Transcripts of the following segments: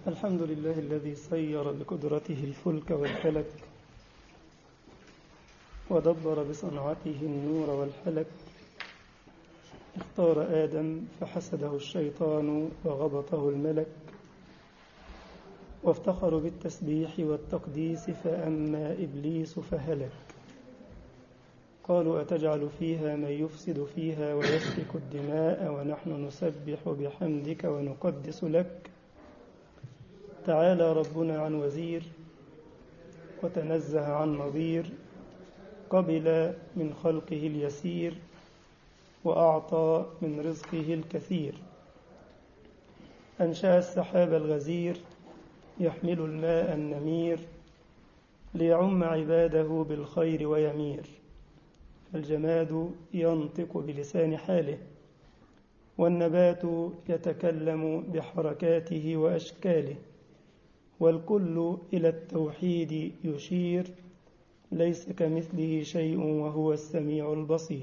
الحمد لله الذي سير بقدرته الفلك والفلك ودبر بصنعته النور والحلك اختار آدم فحسده الشيطان وغبطه الملك وافتخروا بالتسبيح والتقديس فأما إبليس فهلك قالوا أتجعل فيها من يفسد فيها ويسفك الدماء ونحن نسبح بحمدك ونقدس لك تعالى ربنا عن وزير وتنزه عن نظير قبل من خلقه اليسير وأعطى من رزقه الكثير أنشأ السحاب الغزير يحمل الماء النمير ليعم عباده بالخير ويمير الجماد ينطق بلسان حاله والنبات يتكلم بحركاته وأشكاله والكل إلى التوحيد يشير ليس كمثله شيء وهو السميع البصير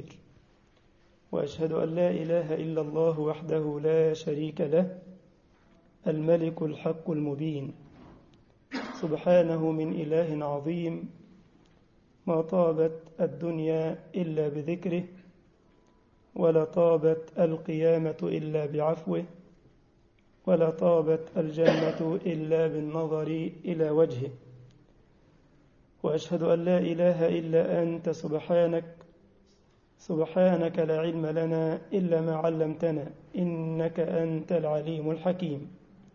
وأشهد أن لا إله إلا الله وحده لا شريك له الملك الحق المبين سبحانه من إله عظيم ما طابت الدنيا إلا بذكره ولا طابت القيامة إلا بعفوه ولا طابت الجنة إلا بالنظر إلى وجهه وأشهد أن لا إله إلا أنت سبحانك سبحانك لا علم لنا إلا ما علمتنا إنك أنت العليم الحكيم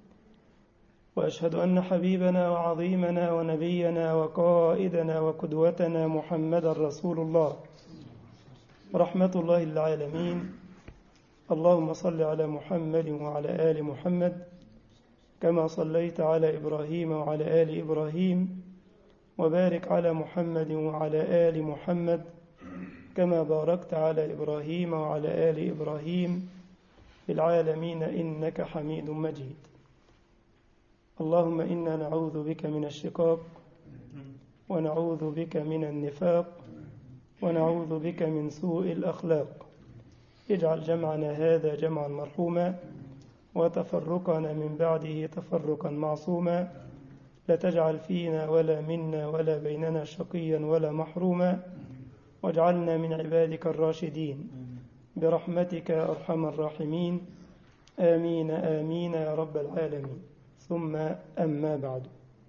وأشهد أن حبيبنا وعظيمنا ونبينا وقائدنا وقدوتنا محمد رسول الله رحمة الله العالمين اللهم صل على محمد وعلى آل محمد كما صليت على إبراهيم وعلى آل إبراهيم وبارك على محمد وعلى آل محمد كما باركت على إبراهيم وعلى آل إبراهيم في العالمين إنك حميد مجيد اللهم إنا نعوذ بك من الشقاق ونعوذ بك من النفاق ونعوذ بك من سوء الأخلاق اجعل جمعنا هذا جمعا مرحوما وتفرقنا من بعده تفرقا معصوما لا تجعل فينا ولا منا ولا بيننا شقيا ولا محروما واجعلنا من عبادك الراشدين برحمتك يا أرحم الراحمين آمين آمين يا رب العالمين ثم أما بعد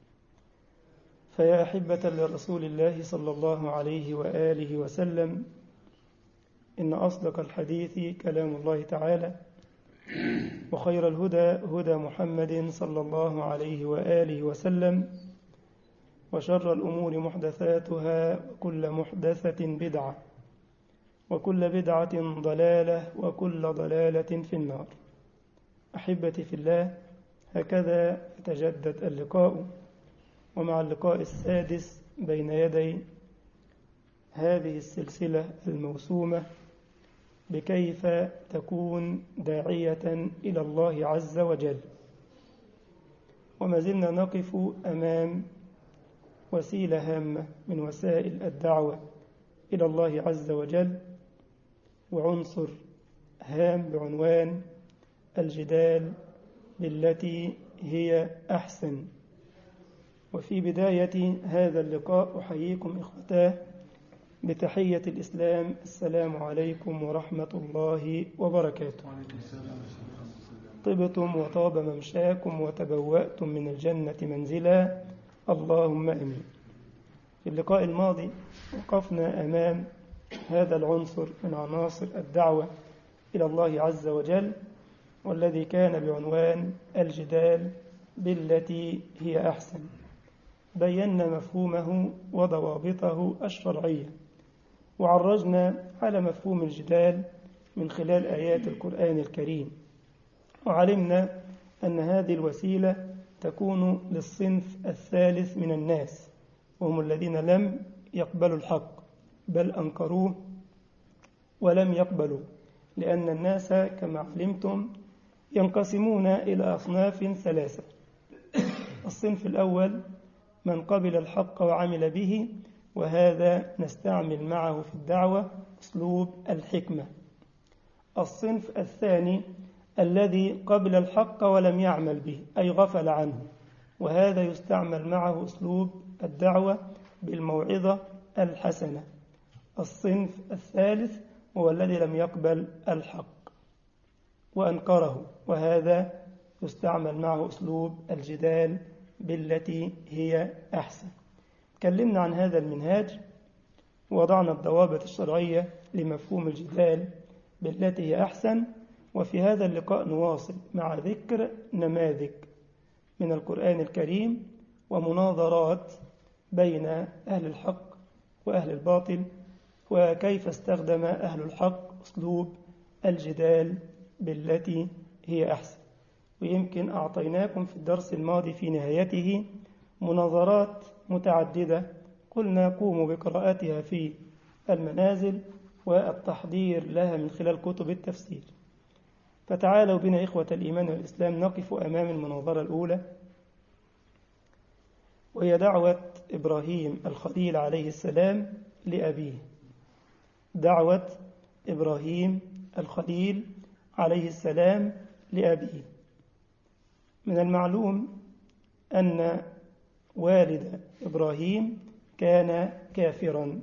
فيا أحبة لرسول الله صلى الله عليه وآله وسلم إن أصدق الحديث كلام الله تعالى وخير الهدى هدى محمد صلى الله عليه وآله وسلم وشر الأمور محدثاتها وكل محدثة بدعة وكل بدعة ضلالة وكل ضلالة في النار أحبتي في الله هكذا يتجدد اللقاء ومع اللقاء السادس بين يدي هذه السلسلة الموسومة بكيف تكون داعية إلى الله عز وجل وما زلنا نقف أمام وسيلة هامة من وسائل الدعوة إلى الله عز وجل وعنصر هام بعنوان الجدال بالتي هي أحسن وفي بداية هذا اللقاء أحييكم إخوتاه بتحية الإسلام السلام عليكم ورحمة الله وبركاته طبتم وطاب ممشاكم وتبوأتم من الجنة منزلا اللهم امين في اللقاء الماضي وقفنا امام هذا العنصر من عناصر الدعوه الى الله عز وجل والذي كان بعنوان الجدال بالتي هي احسن بينا مفهومه وضوابطه الشرعيه وعرجنا على مفهوم الجدال من خلال ايات القران الكريم وعلمنا ان هذه الوسيله تكون للصنف الثالث من الناس وهم الذين لم يقبلوا الحق بل أنكروه ولم يقبلوا لأن الناس كما علمتم ينقسمون إلى أصناف ثلاثة الصنف الأول من قبل الحق وعمل به وهذا نستعمل معه في الدعوة أسلوب الحكمة الصنف الثاني الذي قبل الحق ولم يعمل به أي غفل عنه وهذا يستعمل معه أسلوب الدعوة بالموعظة الحسنة الصنف الثالث هو الذي لم يقبل الحق وأنكره وهذا يستعمل معه أسلوب الجدال بالتي هي أحسن تكلمنا عن هذا المنهاج ووضعنا الضوابط الشرعية لمفهوم الجدال بالتي هي أحسن وفي هذا اللقاء نواصل مع ذكر نماذج من القرآن الكريم ومناظرات بين أهل الحق وأهل الباطل وكيف استخدم أهل الحق أسلوب الجدال بالتي هي أحسن ويمكن أعطيناكم في الدرس الماضي في نهايته مناظرات متعددة قلنا قوموا بقراءتها في المنازل والتحضير لها من خلال كتب التفسير فتعالوا بنا إخوة الإيمان والإسلام نقف أمام المناظرة الأولى وهي دعوة إبراهيم الخليل عليه السلام لأبيه دعوة إبراهيم الخليل عليه السلام لأبيه من المعلوم أن والد إبراهيم كان كافرا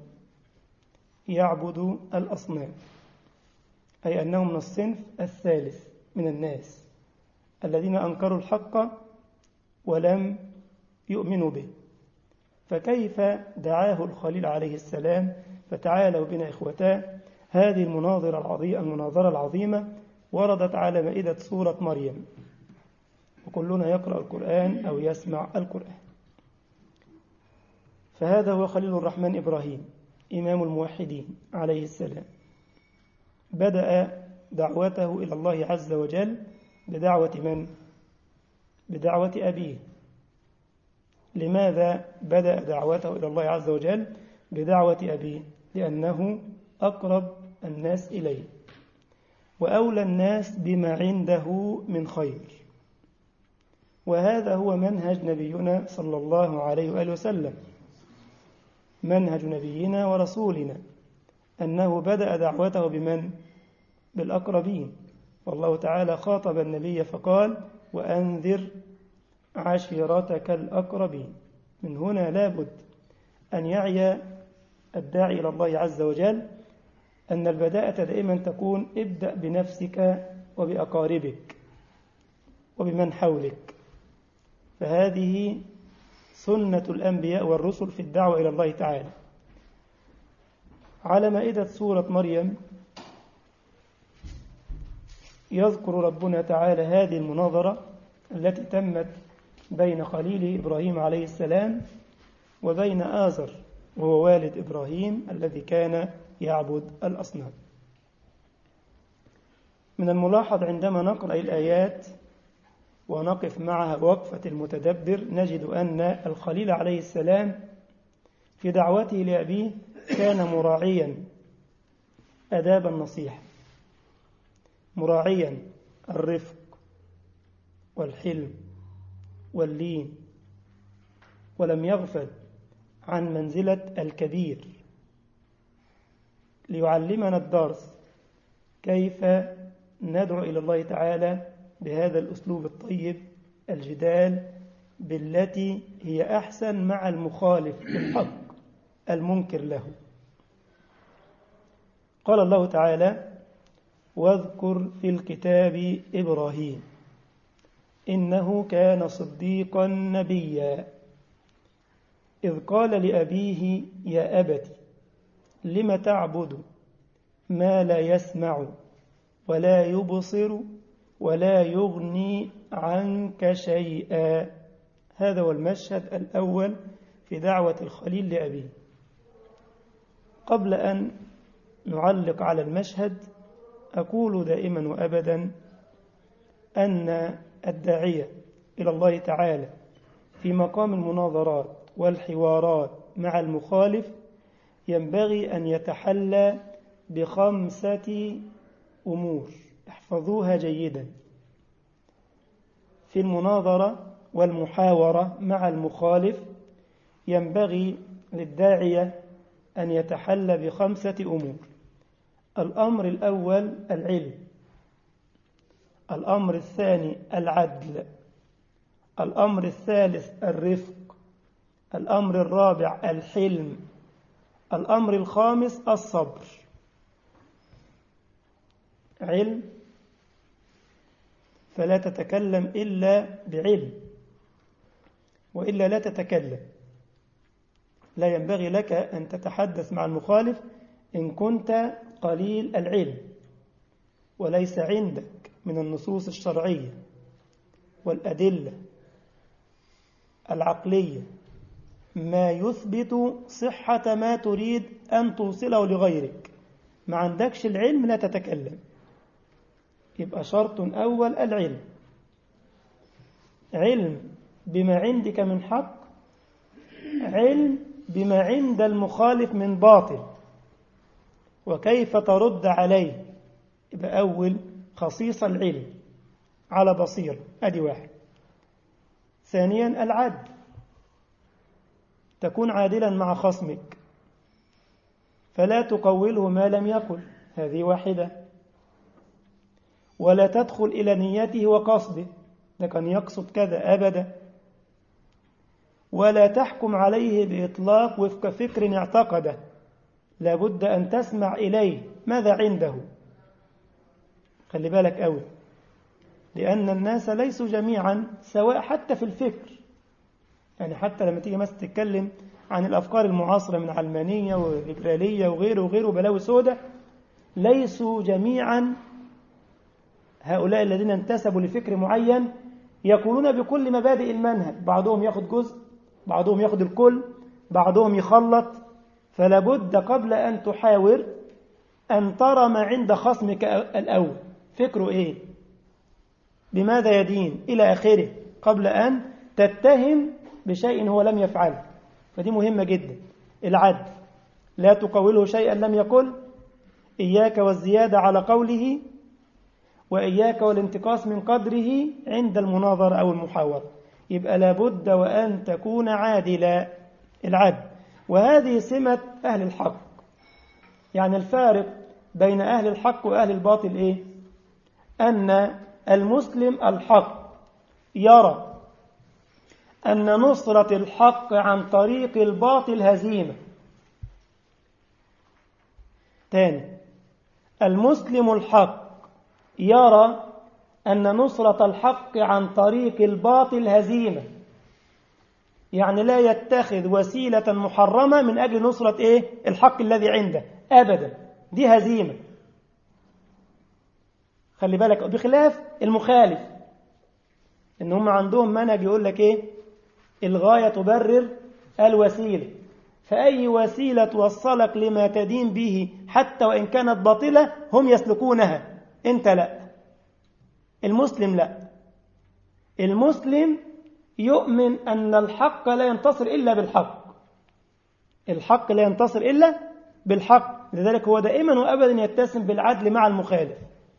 يعبد الأصنام أي أنه من الصنف الثالث من الناس الذين أنكروا الحق ولم يؤمنوا به فكيف دعاه الخليل عليه السلام فتعالوا بنا إخوتاه هذه المناظرة العظيمة المناظرة العظيمة وردت على مائدة سورة مريم وكلنا يقرأ القرآن أو يسمع القرآن فهذا هو خليل الرحمن إبراهيم إمام الموحدين عليه السلام بدأ دعوته إلى الله عز وجل بدعوة من؟ بدعوة أبيه لماذا بدأ دعوته إلى الله عز وجل بدعوة أبيه لأنه أقرب الناس إليه وأولى الناس بما عنده من خير وهذا هو منهج نبينا صلى الله عليه وآله وسلم منهج نبينا ورسولنا أنه بدأ دعوته بمن؟ بالأقربين والله تعالى خاطب النبي فقال وأنذر عشيرتك الأقربين من هنا لابد أن يعي الداعي إلى الله عز وجل أن البداءة دائما تكون ابدأ بنفسك وبأقاربك وبمن حولك فهذه سنة الأنبياء والرسل في الدعوة إلى الله تعالى على مائدة سورة مريم يذكر ربنا تعالى هذه المناظرة التي تمت بين خليله إبراهيم عليه السلام وبين آزر وهو والد إبراهيم الذي كان يعبد الأصنام من الملاحظ عندما نقرأ الآيات ونقف معها وقفة المتدبر نجد أن الخليل عليه السلام في دعوته لأبيه كان مراعيا أداب النصيحة مراعيا الرفق والحلم واللين ولم يغفل عن منزلة الكبير ليعلمنا الدرس كيف ندعو إلى الله تعالى بهذا الأسلوب الطيب الجدال بالتي هي أحسن مع المخالف الحق المنكر له قال الله تعالى واذكر في الكتاب إبراهيم إنه كان صديقا نبيا إذ قال لأبيه يا أبت لم تعبد ما لا يسمع ولا يبصر ولا يغني عنك شيئا هذا هو المشهد الأول في دعوة الخليل لأبيه قبل أن نعلق على المشهد أقول دائما وأبدا أن الداعية إلى الله تعالى في مقام المناظرات والحوارات مع المخالف ينبغي أن يتحلى بخمسة أمور احفظوها جيدا في المناظرة والمحاورة مع المخالف ينبغي للداعية أن يتحلى بخمسة أمور الأمر الأول العلم الأمر الثاني العدل الأمر الثالث الرفق الأمر الرابع الحلم الأمر الخامس الصبر علم فلا تتكلم إلا بعلم وإلا لا تتكلم لا ينبغي لك أن تتحدث مع المخالف إن كنت قليل العلم وليس عندك من النصوص الشرعية والأدلة العقلية ما يثبت صحة ما تريد أن توصله لغيرك ما عندكش العلم لا تتكلم يبقى شرط أول العلم علم بما عندك من حق علم بما عند المخالف من باطل وكيف ترد عليه يبقى أول خصيص العلم على بصير أدي واحد ثانيا العدل تكون عادلا مع خصمك فلا تقوله ما لم يقل هذه واحدة ولا تدخل إلى نيته وقصده ده كان يقصد كذا أبدا ولا تحكم عليه بإطلاق وفق فكر اعتقده لابد أن تسمع إليه ماذا عنده خلي بالك أوي لأن الناس ليسوا جميعا سواء حتى في الفكر يعني حتى لما تيجي مثلا تتكلم عن الأفكار المعاصرة من علمانية وليبرالية وغيره وغيره بلاوي سودة ليسوا جميعا هؤلاء الذين انتسبوا لفكر معين يقولون بكل مبادئ المنهج بعضهم ياخد جزء بعضهم ياخد الكل بعضهم يخلط فلا بد قبل أن تحاور أن ترى ما عند خصمك الأول فكره إيه بماذا يدين إلى آخره قبل أن تتهم بشيء هو لم يفعله فدي مهمة جدا العدل لا تقوله شيئا لم يقل إياك والزيادة على قوله وإياك والانتقاص من قدره عند المناظرة أو المحاورة يبقى لابد وأن تكون عادلا العدل وهذه سمة أهل الحق يعني الفارق بين أهل الحق وأهل الباطل إيه أن المسلم الحق يرى أن نصرة الحق عن طريق الباطل هزيمة تاني المسلم الحق يرى أن نصرة الحق عن طريق الباطل هزيمة يعني لا يتخذ وسيلة محرمة من أجل نصرة إيه؟ الحق الذي عنده أبدا دي هزيمة خلي بالك بخلاف المخالف إن هم عندهم منهج يقول لك إيه الغاية تبرر الوسيلة فأي وسيلة توصلك لما تدين به حتى وإن كانت باطلة هم يسلكونها أنت لا المسلم لا المسلم يؤمن أن الحق لا ينتصر إلا بالحق الحق لا ينتصر إلا بالحق لذلك هو دائما وأبدا يتسم بالعدل مع المخالف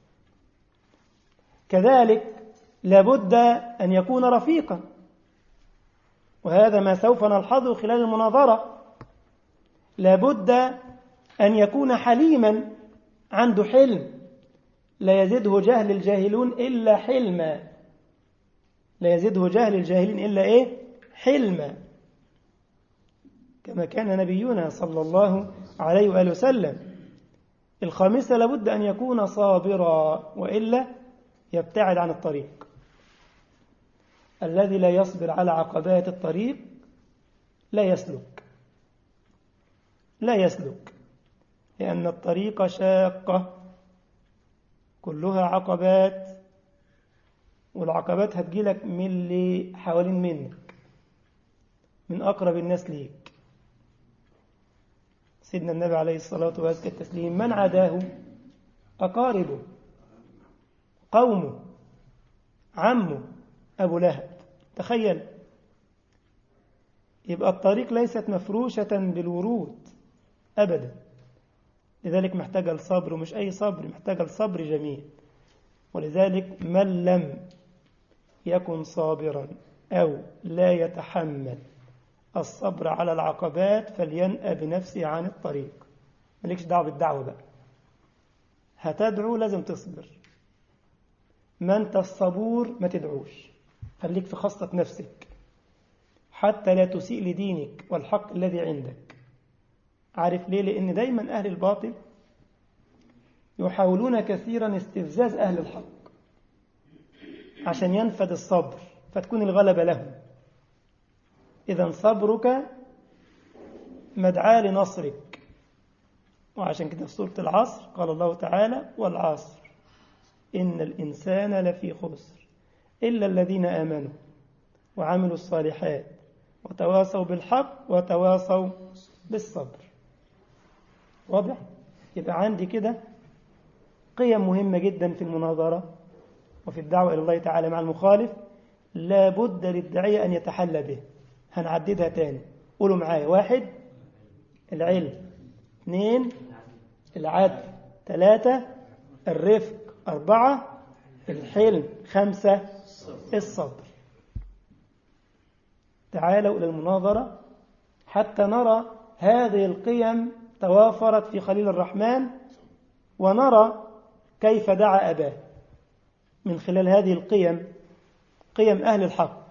كذلك لابد أن يكون رفيقا وهذا ما سوف نلحظه خلال المناظرة لابد أن يكون حليما عنده حلم لا يزده جهل الجاهلون إلا حلما لا يزده جهل الجاهلين إلا إيه حلما كما كان نبينا صلى الله عليه وآله وسلم الخامسة لابد أن يكون صابرا وإلا يبتعد عن الطريق الذي لا يصبر على عقبات الطريق لا يسلك لا يسلك لأن الطريق شاقة كلها عقبات والعقبات هتجيلك من اللي حوالين منك من أقرب الناس ليك سيدنا النبي عليه الصلاة وأزكى التسليم من عداه أقاربه قومه عمه أبو لهب تخيل يبقى الطريق ليست مفروشة بالورود أبدا لذلك محتاجة الصبر ومش أي صبر محتاجة الصبر جميل ولذلك من لم يكن صابرا أو لا يتحمل الصبر على العقبات فلينأى بنفسه عن الطريق مالكش دعوة بالدعوة بقى هتدعو لازم تصبر ما أنت الصبور ما تدعوش خليك في خاصة نفسك حتى لا تسيء لدينك والحق الذي عندك عارف ليه لأن دايما أهل الباطل يحاولون كثيرا استفزاز أهل الحق عشان ينفد الصبر فتكون الغلبة لهم إذا صبرك مدعاة لنصرك وعشان كده في سورة العصر قال الله تعالى والعصر إن الإنسان لفي خسر إلا الذين آمنوا وعملوا الصالحات وتواصوا بالحق وتواصوا بالصبر واضح يبقى عندي كده قيم مهمة جدا في المناظرة وفي الدعوة إلى الله تعالى مع المخالف لا بد للداعية أن يتحلى به هنعددها تاني قولوا معايا واحد العلم اثنين العدل ثلاثة الرفق أربعة الحلم خمسة الصبر تعالوا إلى المناظرة حتى نرى هذه القيم توافرت في خليل الرحمن ونرى كيف دعا أباه من خلال هذه القيم قيم أهل الحق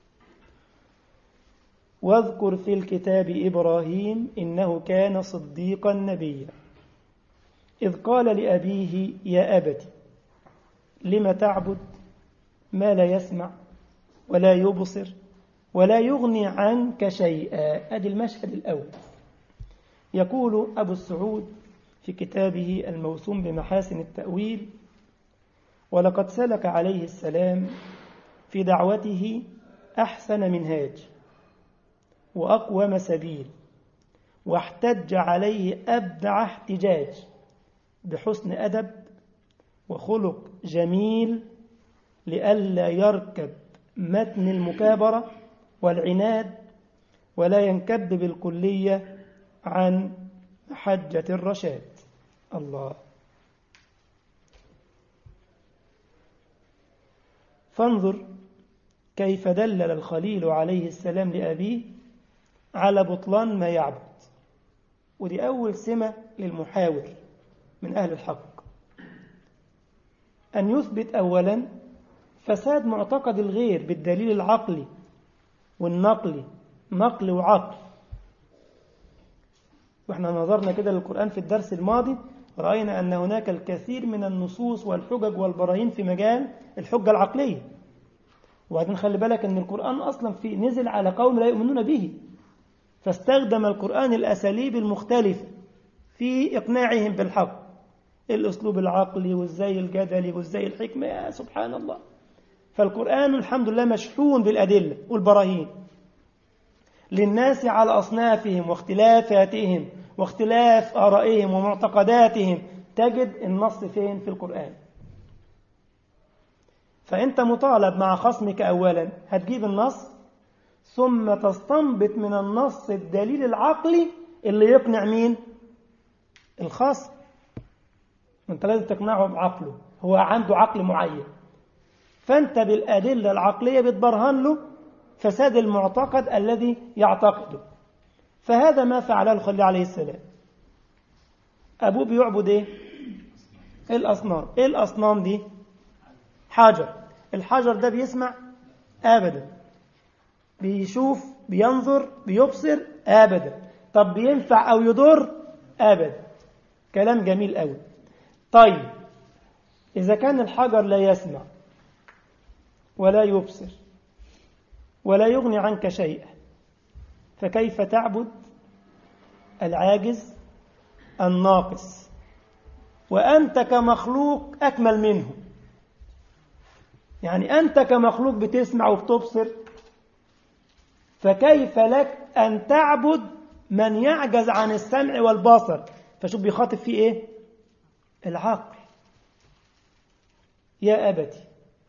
واذكر في الكتاب إبراهيم إنه كان صديقا نبيا إذ قال لأبيه يا أبت لم تعبد ما لا يسمع ولا يبصر ولا يغني عنك شيئا أدي المشهد الأول يقول أبو السعود في كتابه الموسوم بمحاسن التأويل ولقد سلك عليه السلام في دعوته أحسن منهاج وأقوم سبيل واحتج عليه أبدع احتجاج بحسن أدب وخلق جميل لئلا يركب متن المكابرة والعناد ولا ينكب بالكلية عن حجة الرشاد الله فانظر كيف دلل الخليل عليه السلام لأبيه على بطلان ما يعبد ودي أول سمة للمحاور من أهل الحق أن يثبت أولا فساد معتقد الغير بالدليل العقلي والنقلي نقل وعقل واحنا نظرنا كده للقرآن في الدرس الماضي رأينا أن هناك الكثير من النصوص والحجج والبراهين في مجال الحجة العقلية وبعدين خلي بالك أن القرآن أصلا في نزل على قوم لا يؤمنون به فاستخدم القرآن الأساليب المختلفة في إقناعهم بالحق الأسلوب العقلي والزي الجدلي والزي الحكمة يا سبحان الله فالقرآن الحمد لله مشحون بالأدلة والبراهين للناس على أصنافهم واختلافاتهم واختلاف آرائهم ومعتقداتهم تجد النص فين في القرآن فأنت مطالب مع خصمك أولا هتجيب النص ثم تستنبط من النص الدليل العقلي اللي يقنع مين الخصم انت لازم تقنعه بعقله هو عنده عقل معين فانت بالأدلة العقلية بتبرهن له فساد المعتقد الذي يعتقده فهذا ما فعله الخليل عليه السلام أبوه بيعبد إيه؟ الأصنام إيه الأصنام دي؟ حجر الحجر ده بيسمع أبدا بيشوف بينظر بيبصر أبدا طب بينفع أو يضر أبدا كلام جميل قوي طيب إذا كان الحجر لا يسمع ولا يبصر ولا يغني عنك شيئا فكيف تعبد العاجز الناقص وأنت كمخلوق أكمل منه يعني أنت كمخلوق بتسمع وبتبصر فكيف لك أن تعبد من يعجز عن السمع والبصر فشوف بيخاطب فيه إيه العقل يا أبتي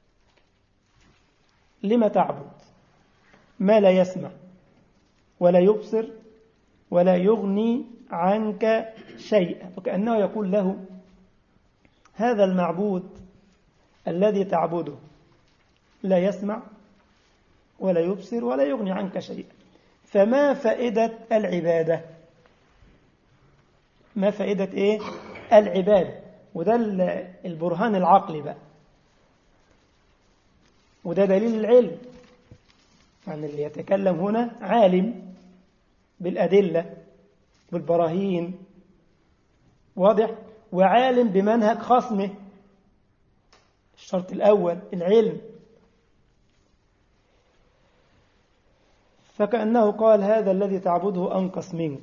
لم تعبد ما لا يسمع ولا يبصر ولا يغني عنك شيئا وكأنه يقول له هذا المعبود الذي تعبده لا يسمع ولا يبصر ولا يغني عنك شيئا فما فائدة العبادة ما فائدة إيه العبادة وده البرهان العقلي بقى وده دليل العلم يعني اللي يتكلم هنا عالم بالأدلة بالبراهين واضح وعالم بمنهج خصمه الشرط الأول العلم فكأنه قال هذا الذي تعبده أنقص منك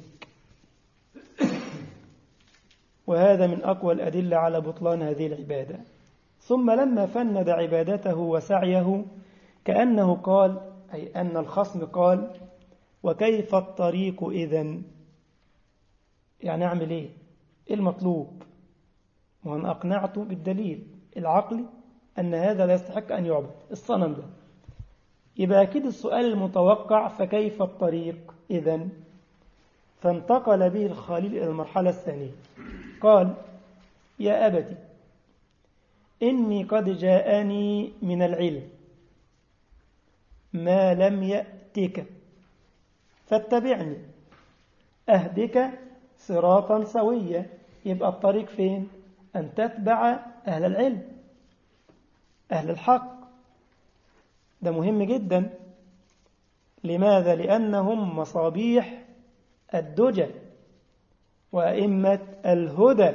وهذا من أقوى الأدلة على بطلان هذه العبادة ثم لما فند عبادته وسعيه كأنه قال أي أن الخصم قال وكيف الطريق إذن يعني أعمل إيه إيه المطلوب وأنا أقنعته بالدليل العقلي أن هذا لا يستحق أن يعبد الصنم ده يبقى أكيد السؤال المتوقع فكيف الطريق إذن فانتقل به الخليل إلى المرحلة الثانية قال يا أبت إني قد جاءني من العلم ما لم يأتك فاتبعني أهدك صراطا سويا يبقى الطريق فين أن تتبع أهل العلم أهل الحق ده مهم جدا لماذا لأنهم مصابيح الدجى وأئمة الهدى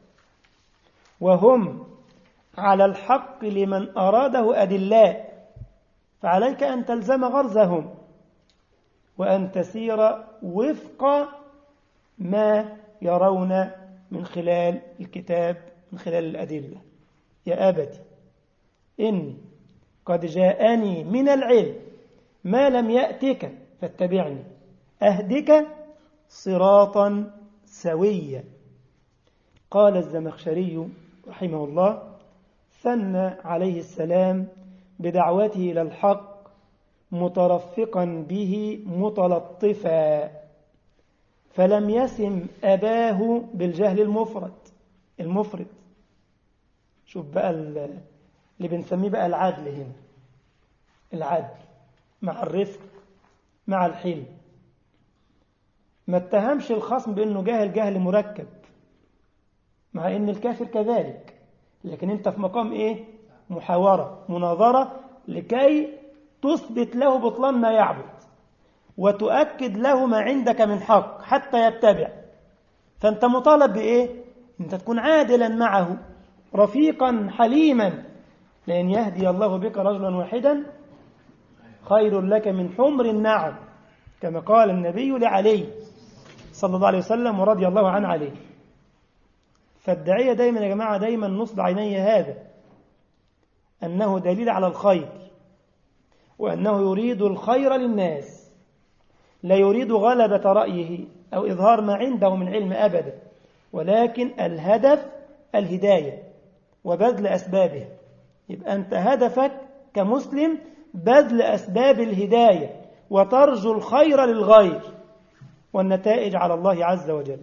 وهم على الحق لمن أراده أدلاء فعليك أن تلزم غرزهم وأن تسير وفق ما يرون من خلال الكتاب من خلال الأدلة يا أبتي إني قد جاءني من العلم ما لم يأتك فاتبعني أهدك صراطا سويا قال الزمخشري رحمه الله ثنى عليه السلام بدعوته إلى الحق مترفقا به متلطفا فلم يسم أباه بالجهل المفرد المفرد شوف بقى اللي بنسميه بقى العدل هنا العدل مع الرفق مع الحلم ما اتهمش الخصم بأنه جاهل جهل مركب مع أن الكافر كذلك لكن أنت في مقام إيه محاورة مناظرة لكي تثبت له بطلان ما يعبد وتؤكد له ما عندك من حق حتى يتبع فأنت مطالب بإيه أنت تكون عادلا معه رفيقا حليما لأن يهدي الله بك رجلا واحدا خير لك من حمر النعم كما قال النبي لعلي صلى الله عليه وسلم ورضي الله عنه عليه فالداعية دايما يا جماعة دايما نصب عيني هذا أنه دليل على الخير وأنه يريد الخير للناس لا يريد غلبة رأيه أو إظهار ما عنده من علم أبدا ولكن الهدف الهداية وبذل أسبابه يبقى أنت هدفك كمسلم بذل أسباب الهداية وترجو الخير للغير والنتائج على الله عز وجل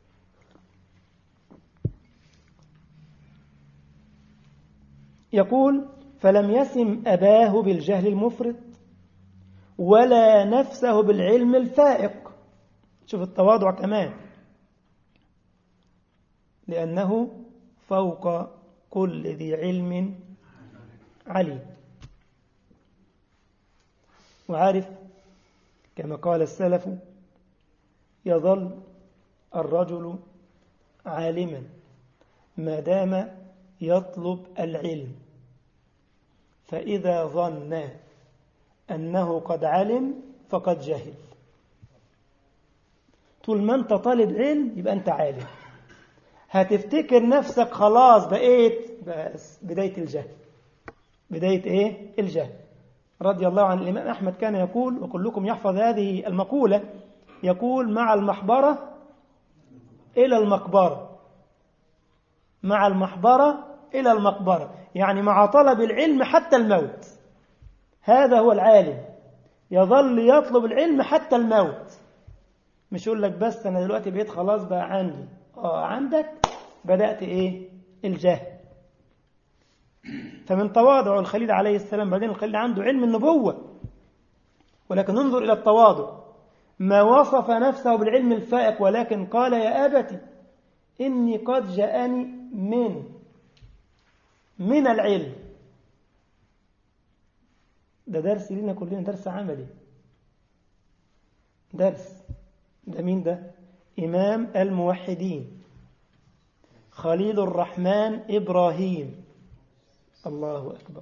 يقول فلم يسم أباه بالجهل المفرط ولا نفسه بالعلم الفائق شوف التواضع كمان لأنه فوق كل ذي علم عليم وعارف كما قال السلف يظل الرجل عالما ما دام يطلب العلم فإذا ظن أنه قد علم فقد جهل طول ما أنت طالب علم يبقى أنت عالم هتفتكر نفسك خلاص بقيت بس بداية الجهل بداية إيه؟ الجهل رضي الله عن الإمام أحمد كان يقول وكلكم يحفظ هذه المقولة يقول مع المحبرة إلى المقبرة مع المحبرة إلى المقبرة يعني مع طلب العلم حتى الموت هذا هو العالم يظل يطلب العلم حتى الموت مش يقول لك بس أنا دلوقتي بقيت خلاص بقى عندي آه عندك بدأت إيه الجهل فمن تواضع الخليل عليه السلام بعدين الخليل عنده علم النبوة ولكن انظر إلى التواضع ما وصف نفسه بالعلم الفائق ولكن قال يا أبت إني قد جاءني من من العلم ده درس لنا كلنا درس عملي درس ده مين ده إمام الموحدين خليل الرحمن إبراهيم الله أكبر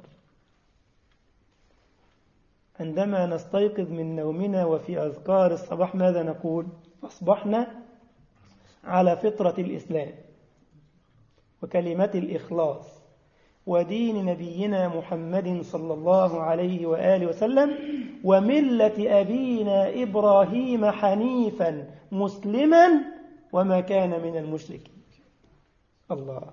عندما نستيقظ من نومنا وفي أذكار الصباح ماذا نقول أصبحنا على فطرة الإسلام وكلمة الإخلاص ودين نبينا محمد صلى الله عليه وآله وسلم وملة أبينا إبراهيم حنيفا مسلما وما كان من المشركين الله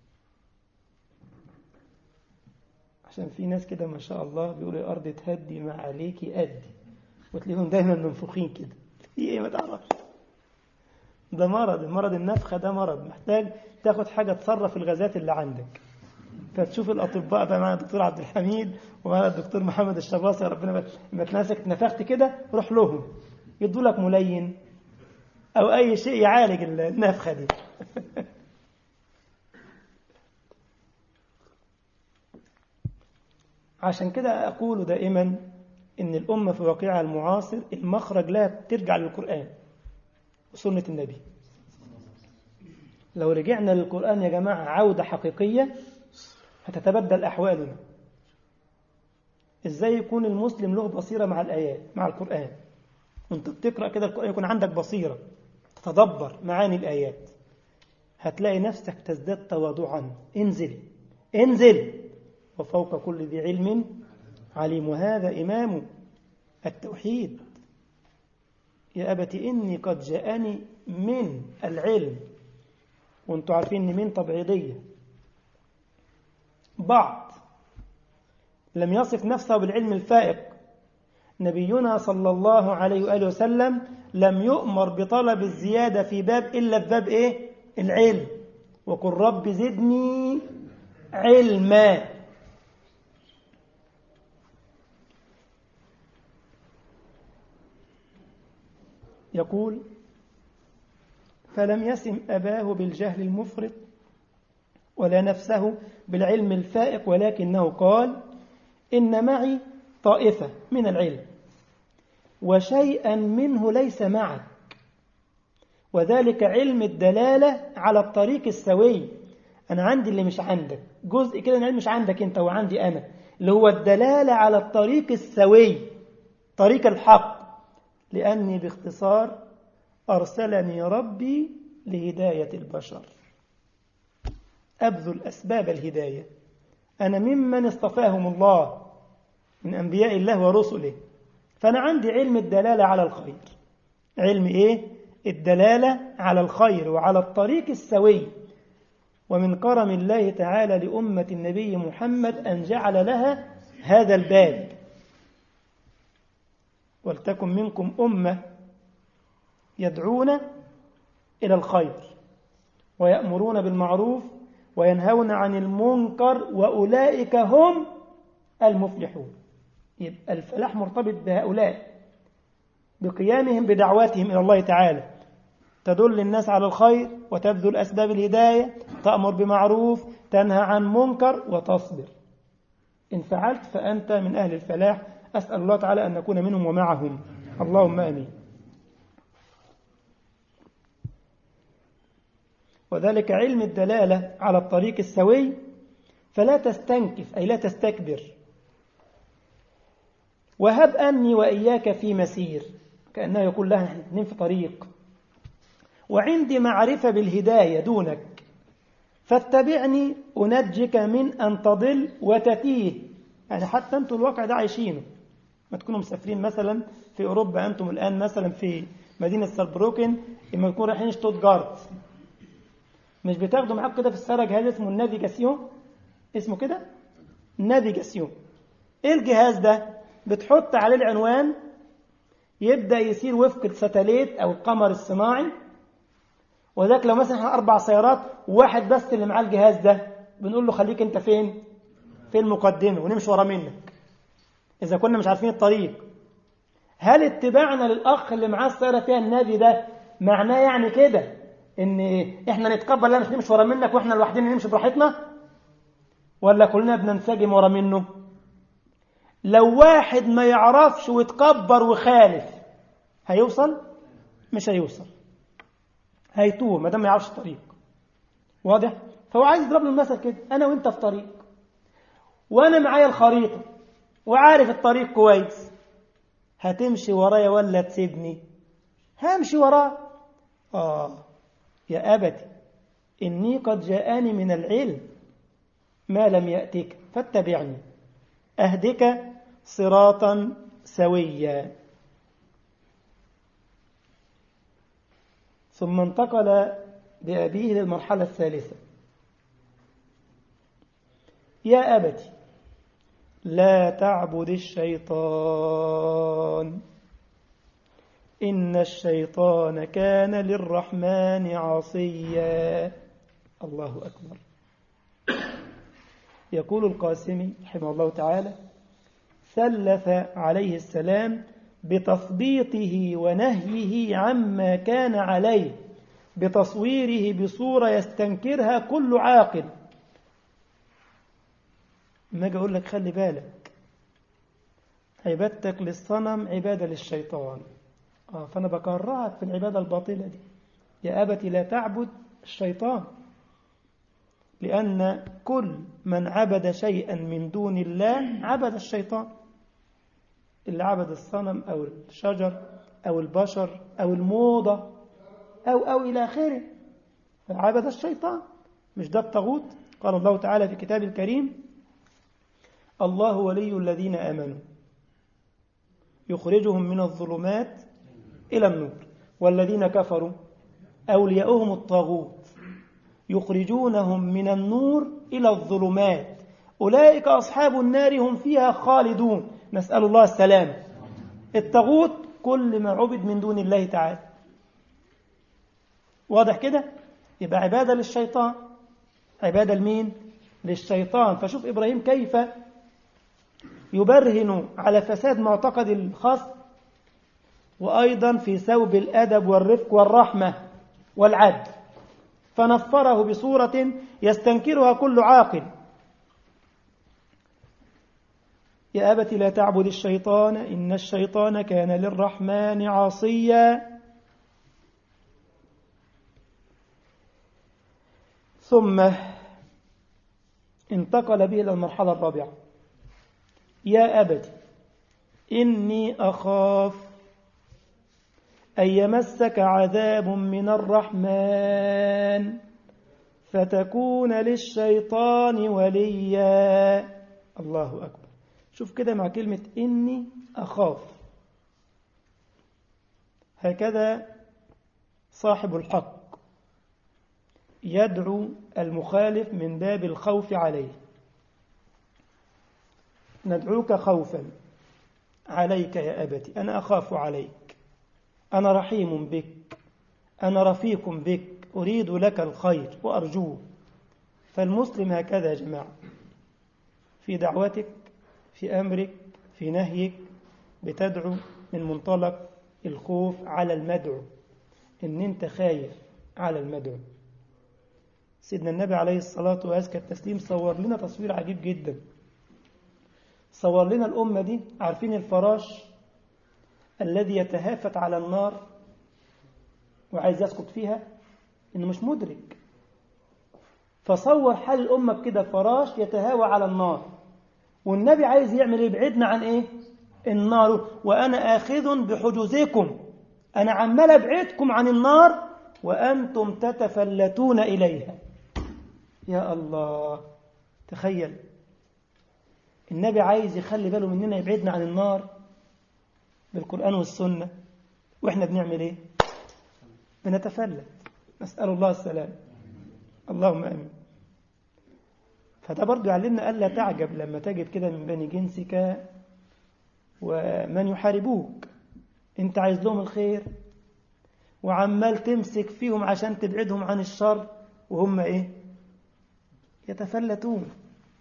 عشان في ناس كده ما شاء الله بيقولوا الأرض تهدي ما عليكي أدي وتلاقيهم دايما منفوخين كده في إيه ما تعرفش ده مرض مرض النفخة ده مرض محتاج تاخد حاجة تصرف الغازات اللي عندك فتشوف الأطباء بقى معنا الدكتور عبد الحميد ومعنا الدكتور محمد الشباصي يا ربنا ما تناسك اتنفخت كده روح لهم يدوا لك ملين أو أي شيء يعالج النفخة دي عشان كده أقول دائما إن الأمة في واقعها المعاصر المخرج لها ترجع للقرآن وسنة النبي لو رجعنا للقرآن يا جماعة عودة حقيقية هتتبدل أحوالنا إزاي يكون المسلم له بصيرة مع الآيات مع القرآن وانت بتقرأ كده القرآن يكون عندك بصيرة تتدبر معاني الآيات هتلاقي نفسك تزداد تواضعا انزل انزل وفوق كل ذي علم عليم وهذا إمام التوحيد يا أبت إني قد جاءني من العلم وانتم عارفين ان من تبعيضية بعض لم يصف نفسه بالعلم الفائق نبينا صلى الله عليه وآله وسلم لم يؤمر بطلب الزيادة في باب إلا في باب إيه؟ العلم وقل رب زدني علما يقول فلم يسم أباه بالجهل المفرط ولا نفسه بالعلم الفائق ولكنه قال إن معي طائفة من العلم وشيئا منه ليس معك وذلك علم الدلالة على الطريق السوي أنا عندي اللي مش عندك جزء كده من العلم مش عندك أنت وعندي أنا اللي هو الدلالة على الطريق السوي طريق الحق لأني باختصار أرسلني ربي لهداية البشر أبذل أسباب الهداية أنا ممن اصطفاهم الله من أنبياء الله ورسله فأنا عندي علم الدلالة على الخير علم إيه؟ الدلالة على الخير وعلى الطريق السوي ومن كرم الله تعالى لأمة النبي محمد أن جعل لها هذا الباب ولتكن منكم أمة يدعون إلى الخير ويأمرون بالمعروف وينهون عن المنكر وأولئك هم المفلحون يبقى الفلاح مرتبط بهؤلاء بقيامهم بدعواتهم إلى الله تعالى تدل الناس على الخير وتبذل أسباب الهداية تأمر بمعروف تنهى عن منكر وتصبر إن فعلت فأنت من أهل الفلاح أسأل الله تعالى أن نكون منهم ومعهم اللهم أمين وذلك علم الدلالة على الطريق السوي فلا تستنكف أي لا تستكبر وهب أني وإياك في مسير كأنه يقول لها نحن اثنين في طريق وعندي معرفة بالهداية دونك فاتبعني أنجك من أن تضل وتتيه يعني حتى أنتم الواقع ده عايشينه ما تكونوا مسافرين مثلا في أوروبا أنتم الآن مثلا في مدينة سالبروكن لما تكونوا رايحين شتوتجارت مش بتاخدوا معاكم كده في السيارة جهاز اسمه النافيجاسيون اسمه كده نافيجاسيون ايه الجهاز ده بتحط عليه العنوان يبدأ يسير وفق الستاليت أو القمر الصناعي وذاك لو مثلا احنا أربع سيارات وواحد بس اللي معاه الجهاز ده بنقول له خليك أنت فين في المقدمة ونمشي ورا منك إذا كنا مش عارفين الطريق هل اتباعنا للأخ اللي معاه السيارة فيها النبي ده معناه يعني كده إن إحنا نتقبل لا مش نمشي ورا منك وإحنا لوحدنا نمشي براحتنا ولا كلنا بننسجم ورا منه لو واحد ما يعرفش ويتكبر وخالف هيوصل مش هيوصل هيتوه ما دام ما يعرفش الطريق واضح فهو عايز يضرب له المثل كده انا وانت في طريق وانا معايا الخريطه وعارف الطريق كويس هتمشي ورايا ولا تسيبني همشي وراه اه يا ابتي اني قد جاءني من العلم ما لم ياتك فاتبعني اهدك صراطا سويا ثم انتقل بأبيه للمرحلة الثالثة يا أبت لا تعبد الشيطان إن الشيطان كان للرحمن عصيا الله أكبر يقول القاسمي رحمه الله تعالى ثلث عليه السلام بتثبيطه ونهيه عما كان عليه بتصويره بصورة يستنكرها كل عاقل ما اجي اقول لك خلي بالك عبادتك للصنم عبادة للشيطان آه فأنا بكرهك في العبادة الباطلة دي يا أبتي لا تعبد الشيطان لأن كل من عبد شيئا من دون الله عبد الشيطان اللي عبد الصنم أو الشجر أو البشر أو الموضة أو أو إلى آخره عبد الشيطان مش ده الطاغوت قال الله تعالى في كتاب الكريم الله ولي الذين آمنوا يخرجهم من الظلمات إلى النور والذين كفروا أولياؤهم الطاغوت يخرجونهم من النور إلى الظلمات أولئك أصحاب النار هم فيها خالدون نسأل الله السلام الطاغوت كل ما عبد من دون الله تعالى واضح كده يبقى عبادة للشيطان عبادة لمين للشيطان فشوف إبراهيم كيف يبرهن على فساد معتقد الخصم وأيضا في ثوب الأدب والرفق والرحمة والعدل فنفره بصورة يستنكرها كل عاقل يا أبت لا تعبد الشيطان إن الشيطان كان للرحمن عاصيا ثم انتقل به إلى المرحلة الرابعة يا أبت إني أخاف أن يمسك عذاب من الرحمن فتكون للشيطان وليا الله أكبر شوف كده مع كلمة إني أخاف هكذا صاحب الحق يدعو المخالف من باب الخوف عليه ندعوك خوفا عليك يا أبت أنا أخاف عليك أنا رحيم بك أنا رفيق بك أريد لك الخير وأرجوه فالمسلم هكذا يا جماعة في دعوتك في أمرك في نهيك بتدعو من منطلق الخوف على المدعو إن أنت خايف على المدعو سيدنا النبي عليه الصلاة وأزكى التسليم صور لنا تصوير عجيب جدا صور لنا الأمة دي عارفين الفراش الذي يتهافت على النار وعايز يسقط فيها إنه مش مدرك فصور حال الأمة بكده فراش يتهاوى على النار والنبي عايز يعمل يبعدنا عن إيه النار وأنا آخذ بحجوزكم أنا عمال أبعدكم عن النار وأنتم تتفلتون إليها يا الله تخيل النبي عايز يخلي باله مننا يبعدنا عن النار بالقرآن والسنة وإحنا بنعمل إيه بنتفلت نسأل الله السلام اللهم أمين فده برضو يعلمنا ألا تعجب لما تجد كده من بني جنسك ومن يحاربوك انت عايز لهم الخير وعمال تمسك فيهم عشان تبعدهم عن الشر وهم ايه يتفلتون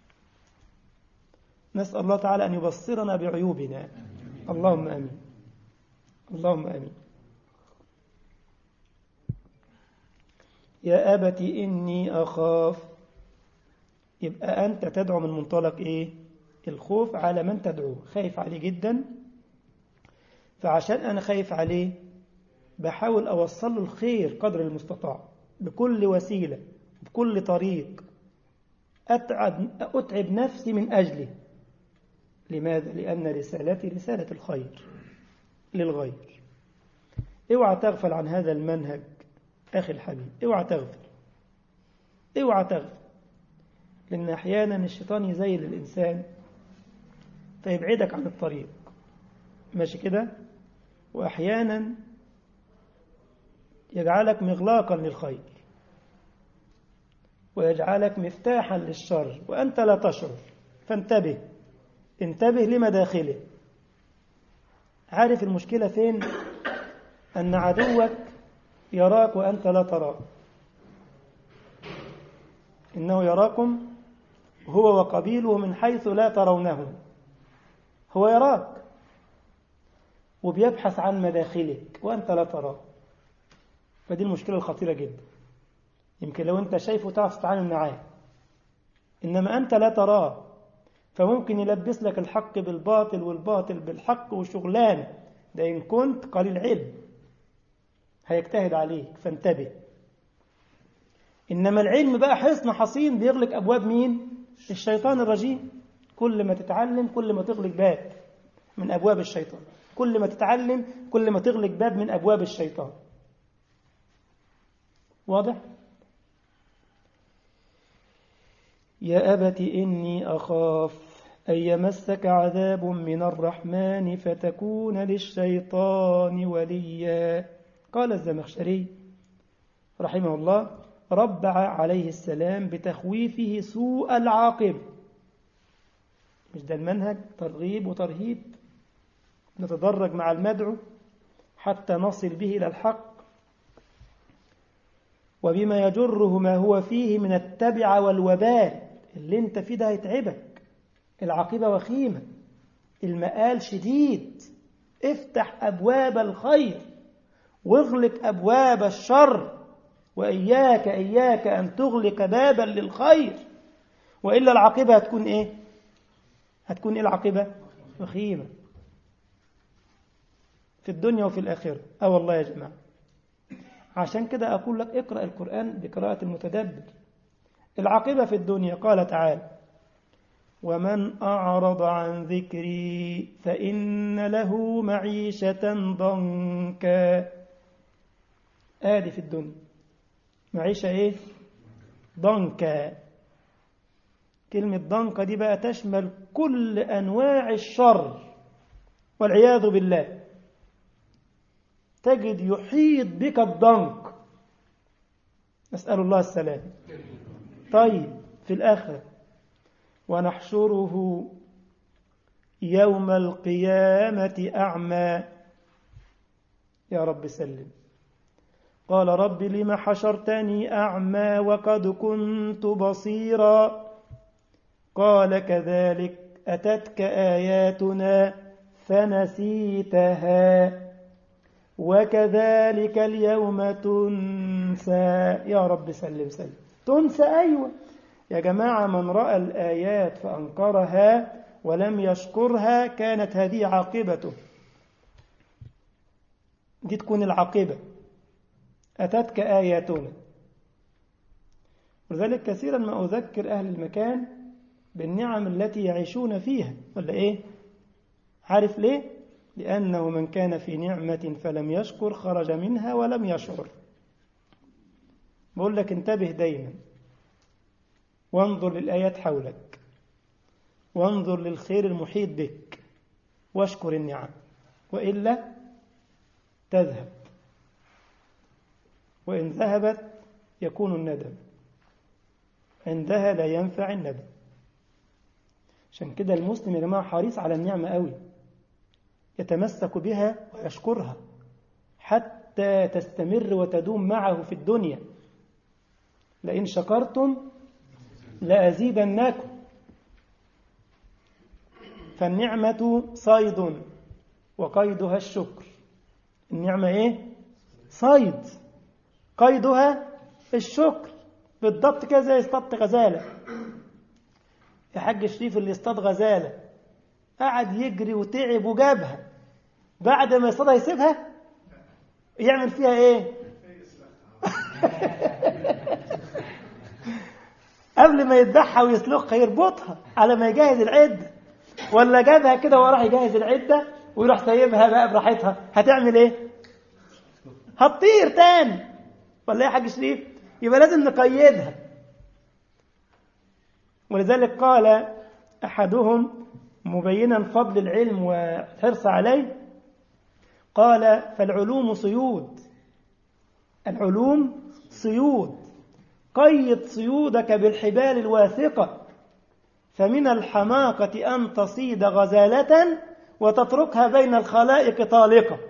نسأل الله تعالى أن يبصرنا بعيوبنا اللهم أمين اللهم أمين يا أبت إني أخاف يبقى أنت تدعو من منطلق إيه الخوف على من تدعوه خايف عليه جدا فعشان أنا خايف عليه بحاول أوصل له الخير قدر المستطاع بكل وسيلة بكل طريق أتعب, أتعب نفسي من أجله لماذا؟ لأن رسالتي رسالة الخير للغير اوعى تغفل عن هذا المنهج أخي الحبيب اوعى تغفل اوعى تغفل لأن أحيانا الشيطان يزيل الإنسان فيبعدك عن الطريق ماشي كده وأحيانا يجعلك مغلاقا للخير ويجعلك مفتاحا للشر وأنت لا تشعر فانتبه انتبه لمداخله عارف المشكلة فين أن عدوك يراك وأنت لا تراه إنه يراكم هو وقبيله من حيث لا ترونه هو يراك وبيبحث عن مداخلك وأنت لا تراه فدي المشكلة الخطيرة جدا يمكن لو أنت شايفه تعرف تتعامل معاه إنما أنت لا تراه فممكن يلبس لك الحق بالباطل والباطل بالحق وشغلان ده إن كنت قليل علم هيجتهد عليك فانتبه إنما العلم بقى حصن حصين بيغلق أبواب مين؟ الشيطان الرجيم كل ما تتعلم كل ما تغلق باب من أبواب الشيطان كل ما تتعلم كل ما تغلق باب من أبواب الشيطان واضح؟ يا أبت إني أخاف أن يمسك عذاب من الرحمن فتكون للشيطان وليا قال الزمخشري رحمه الله ربع عليه السلام بتخويفه سوء العاقبة مش ده المنهج ترغيب وترهيب نتدرج مع المدعو حتى نصل به إلى الحق وبما يجره ما هو فيه من التبع والوبال اللي انت فيه ده هيتعبك العاقبة وخيمة المآل شديد افتح أبواب الخير واغلق أبواب الشر وإياك إياك أن تغلق بابا للخير وإلا العاقبة هتكون إيه هتكون إيه العاقبة وخيمة في الدنيا وفي الآخرة أه والله يا جماعة عشان كده أقول لك اقرأ القرآن بقراءة المتدبر العاقبة في الدنيا قال تعالى ومن أعرض عن ذكري فإن له معيشة ضنكا آدي في الدنيا معيشة إيه ضنكا كلمة ضنكا دي بقى تشمل كل أنواع الشر والعياذ بالله تجد يحيط بك الضنك نسأل الله السلام طيب في الآخرة ونحشره يوم القيامة أعمى يا رب سلم قال رب لم حشرتني أعمى وقد كنت بصيرا قال كذلك أتتك آياتنا فنسيتها وكذلك اليوم تنسى يا رب سلم سلم تنسى أيوة يا جماعة من رأى الآيات فأنكرها ولم يشكرها كانت هذه عاقبته دي تكون العاقبة أتتك آياتنا ولذلك كثيرا ما أذكر أهل المكان بالنعم التي يعيشون فيها ولا إيه عارف ليه لأنه من كان في نعمة فلم يشكر خرج منها ولم يشعر بقول لك انتبه دايما وانظر للآيات حولك وانظر للخير المحيط بك واشكر النعم وإلا تذهب وإن ذهبت يكون الندم عندها لا ينفع الندم عشان كده المسلم يا جماعة حريص على النعمة قوي يتمسك بها ويشكرها حتى تستمر وتدوم معه في الدنيا لئن شكرتم لأزيدنكم فالنعمة صيد وقيدها الشكر النعمة ايه صيد قيدها الشكر بالضبط كده زي اصطدت غزالة يا حاج شريف اللي اصطاد غزالة قعد يجري وتعب وجابها بعد ما يصطادها يسيبها يعمل فيها ايه قبل ما يذبحها ويسلخها يربطها على ما يجهز العدة ولا جابها كده وراح يجهز العدة ويروح سايبها بقى براحتها هتعمل ايه هتطير تاني ولا ايه يا حاج شريف يبقى لازم نقيدها ولذلك قال احدهم مبينا فضل العلم والحرص عليه قال فالعلوم صيود العلوم صيود قيد صيودك بالحبال الواثقة فمن الحماقة أن تصيد غزالة وتتركها بين الخلائق طالقة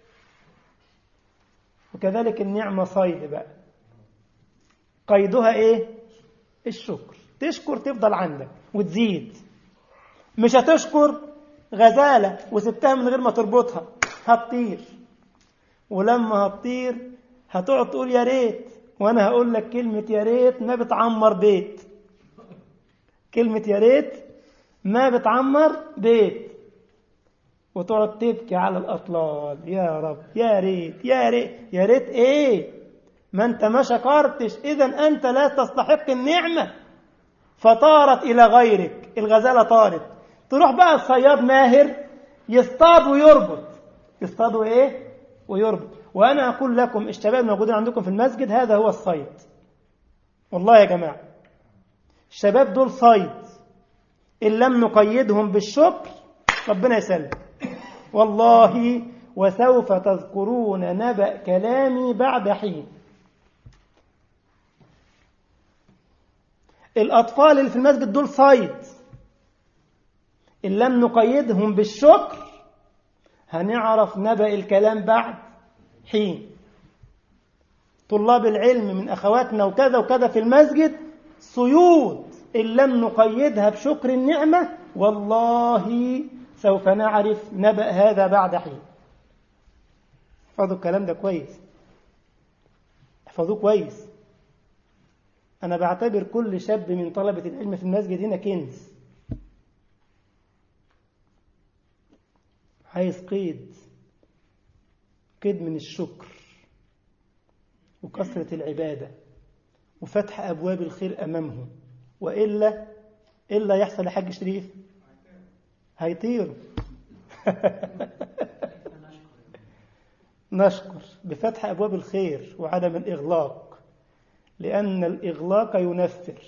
وكذلك النعمة صيد بقى قيدها ايه الشكر تشكر تفضل عندك وتزيد مش هتشكر غزالة وسبتها من غير ما تربطها هتطير ولما هتطير هتقعد تقول يا ريت وانا هقول لك كلمة يا ريت ما بتعمر بيت كلمة يا ريت ما بتعمر بيت وتقعد تبكي على الأطلال يا رب يا ريت يا ريت يا ريت ايه ما انت ما شكرتش اذا انت لا تستحق النعمة فطارت الى غيرك الغزالة طارت تروح بقى الصياد ماهر يصطاد ويربط يصطاد وايه ويربط وانا اقول لكم الشباب الموجودين عندكم في المسجد هذا هو الصيد والله يا جماعة الشباب دول صيد إن لم نقيدهم بالشكر ربنا يسلم والله وسوف تذكرون نبأ كلامي بعد حين الأطفال اللي في المسجد دول صيد إن لم نقيدهم بالشكر هنعرف نبأ الكلام بعد حين طلاب العلم من أخواتنا وكذا وكذا في المسجد صيود إن لم نقيدها بشكر النعمة والله سوف نعرف نبأ هذا بعد حين احفظوا الكلام ده كويس احفظوه كويس أنا بعتبر كل شاب من طلبة العلم في المسجد هنا كنز عايز قيد قيد من الشكر وكثرة العبادة وفتح أبواب الخير أمامهم وإلا إلا يحصل لحاج شريف هيطيروا نشكر بفتح أبواب الخير وعدم الإغلاق لأن الإغلاق ينفر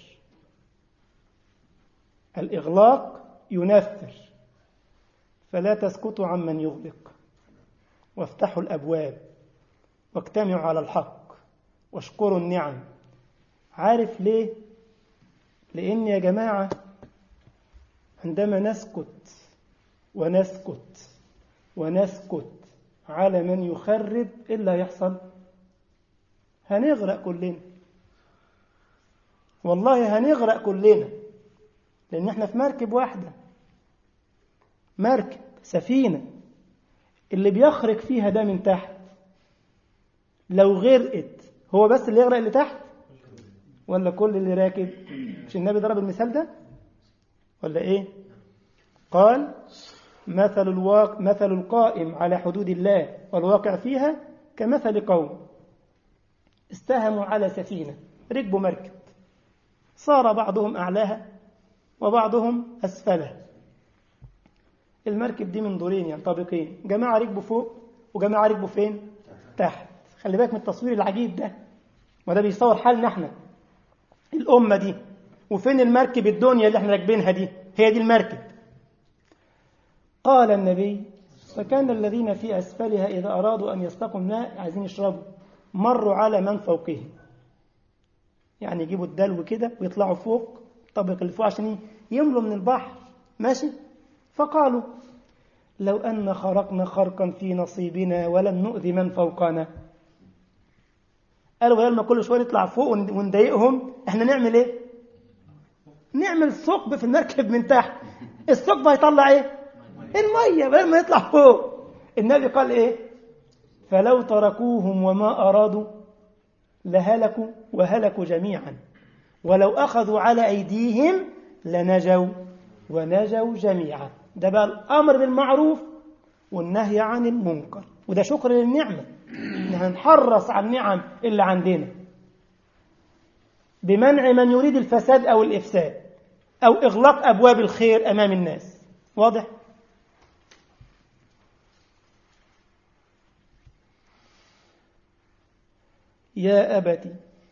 الإغلاق ينفر فلا تسكتوا عمن يغلق وافتحوا الأبواب واجتمعوا على الحق واشكروا النعم عارف ليه لأن يا جماعة عندما نسكت ونسكت ونسكت على من يخرب إلا يحصل هنغرق كلنا والله هنغرق كلنا لأن احنا في مركب واحدة مركب سفينة اللي بيخرق فيها ده من تحت لو غرقت هو بس اللي يغرق اللي تحت ولا كل اللي راكب مش النبي ضرب المثال ده ولا ايه قال مثل الواقع مثل القائم على حدود الله والواقع فيها كمثل قوم استهموا على سفينة ركبوا مركب صار بعضهم أعلاها وبعضهم أسفلها المركب دي من دورين يعني طابقين جماعة ركبوا فوق وجماعة ركبوا فين تحت خلي بالك من التصوير العجيب ده وده بيصور حالنا احنا الأمة دي وفين المركب الدنيا اللي احنا راكبينها دي هي دي المركب قال النبي فكان الذين في أسفلها إذا أرادوا أن يستقوا الماء عايزين يشربوا مروا على من فوقهم يعني يجيبوا الدلو كده ويطلعوا فوق الطبق اللي فوق عشان يملوا من البحر ماشي فقالوا لو أن خرقنا خرقا في نصيبنا ولم نؤذي من فوقنا قالوا بدل ما كل شويه نطلع فوق ونضايقهم احنا نعمل ايه نعمل ثقب في المركب من تحت الثقب هيطلع ايه الميه بدل ما يطلع فوق النبي قال ايه فلو تركوهم وما ارادوا لهلكوا وهلكوا جميعا ولو اخذوا على ايديهم لنجوا ونجوا جميعا ده بقى الأمر بالمعروف والنهي عن المنكر وده شكر للنعمة إن هنحرص على النعم اللي عندنا بمنع من يريد الفساد أو الإفساد أو إغلاق أبواب الخير أمام الناس واضح؟ يا أبت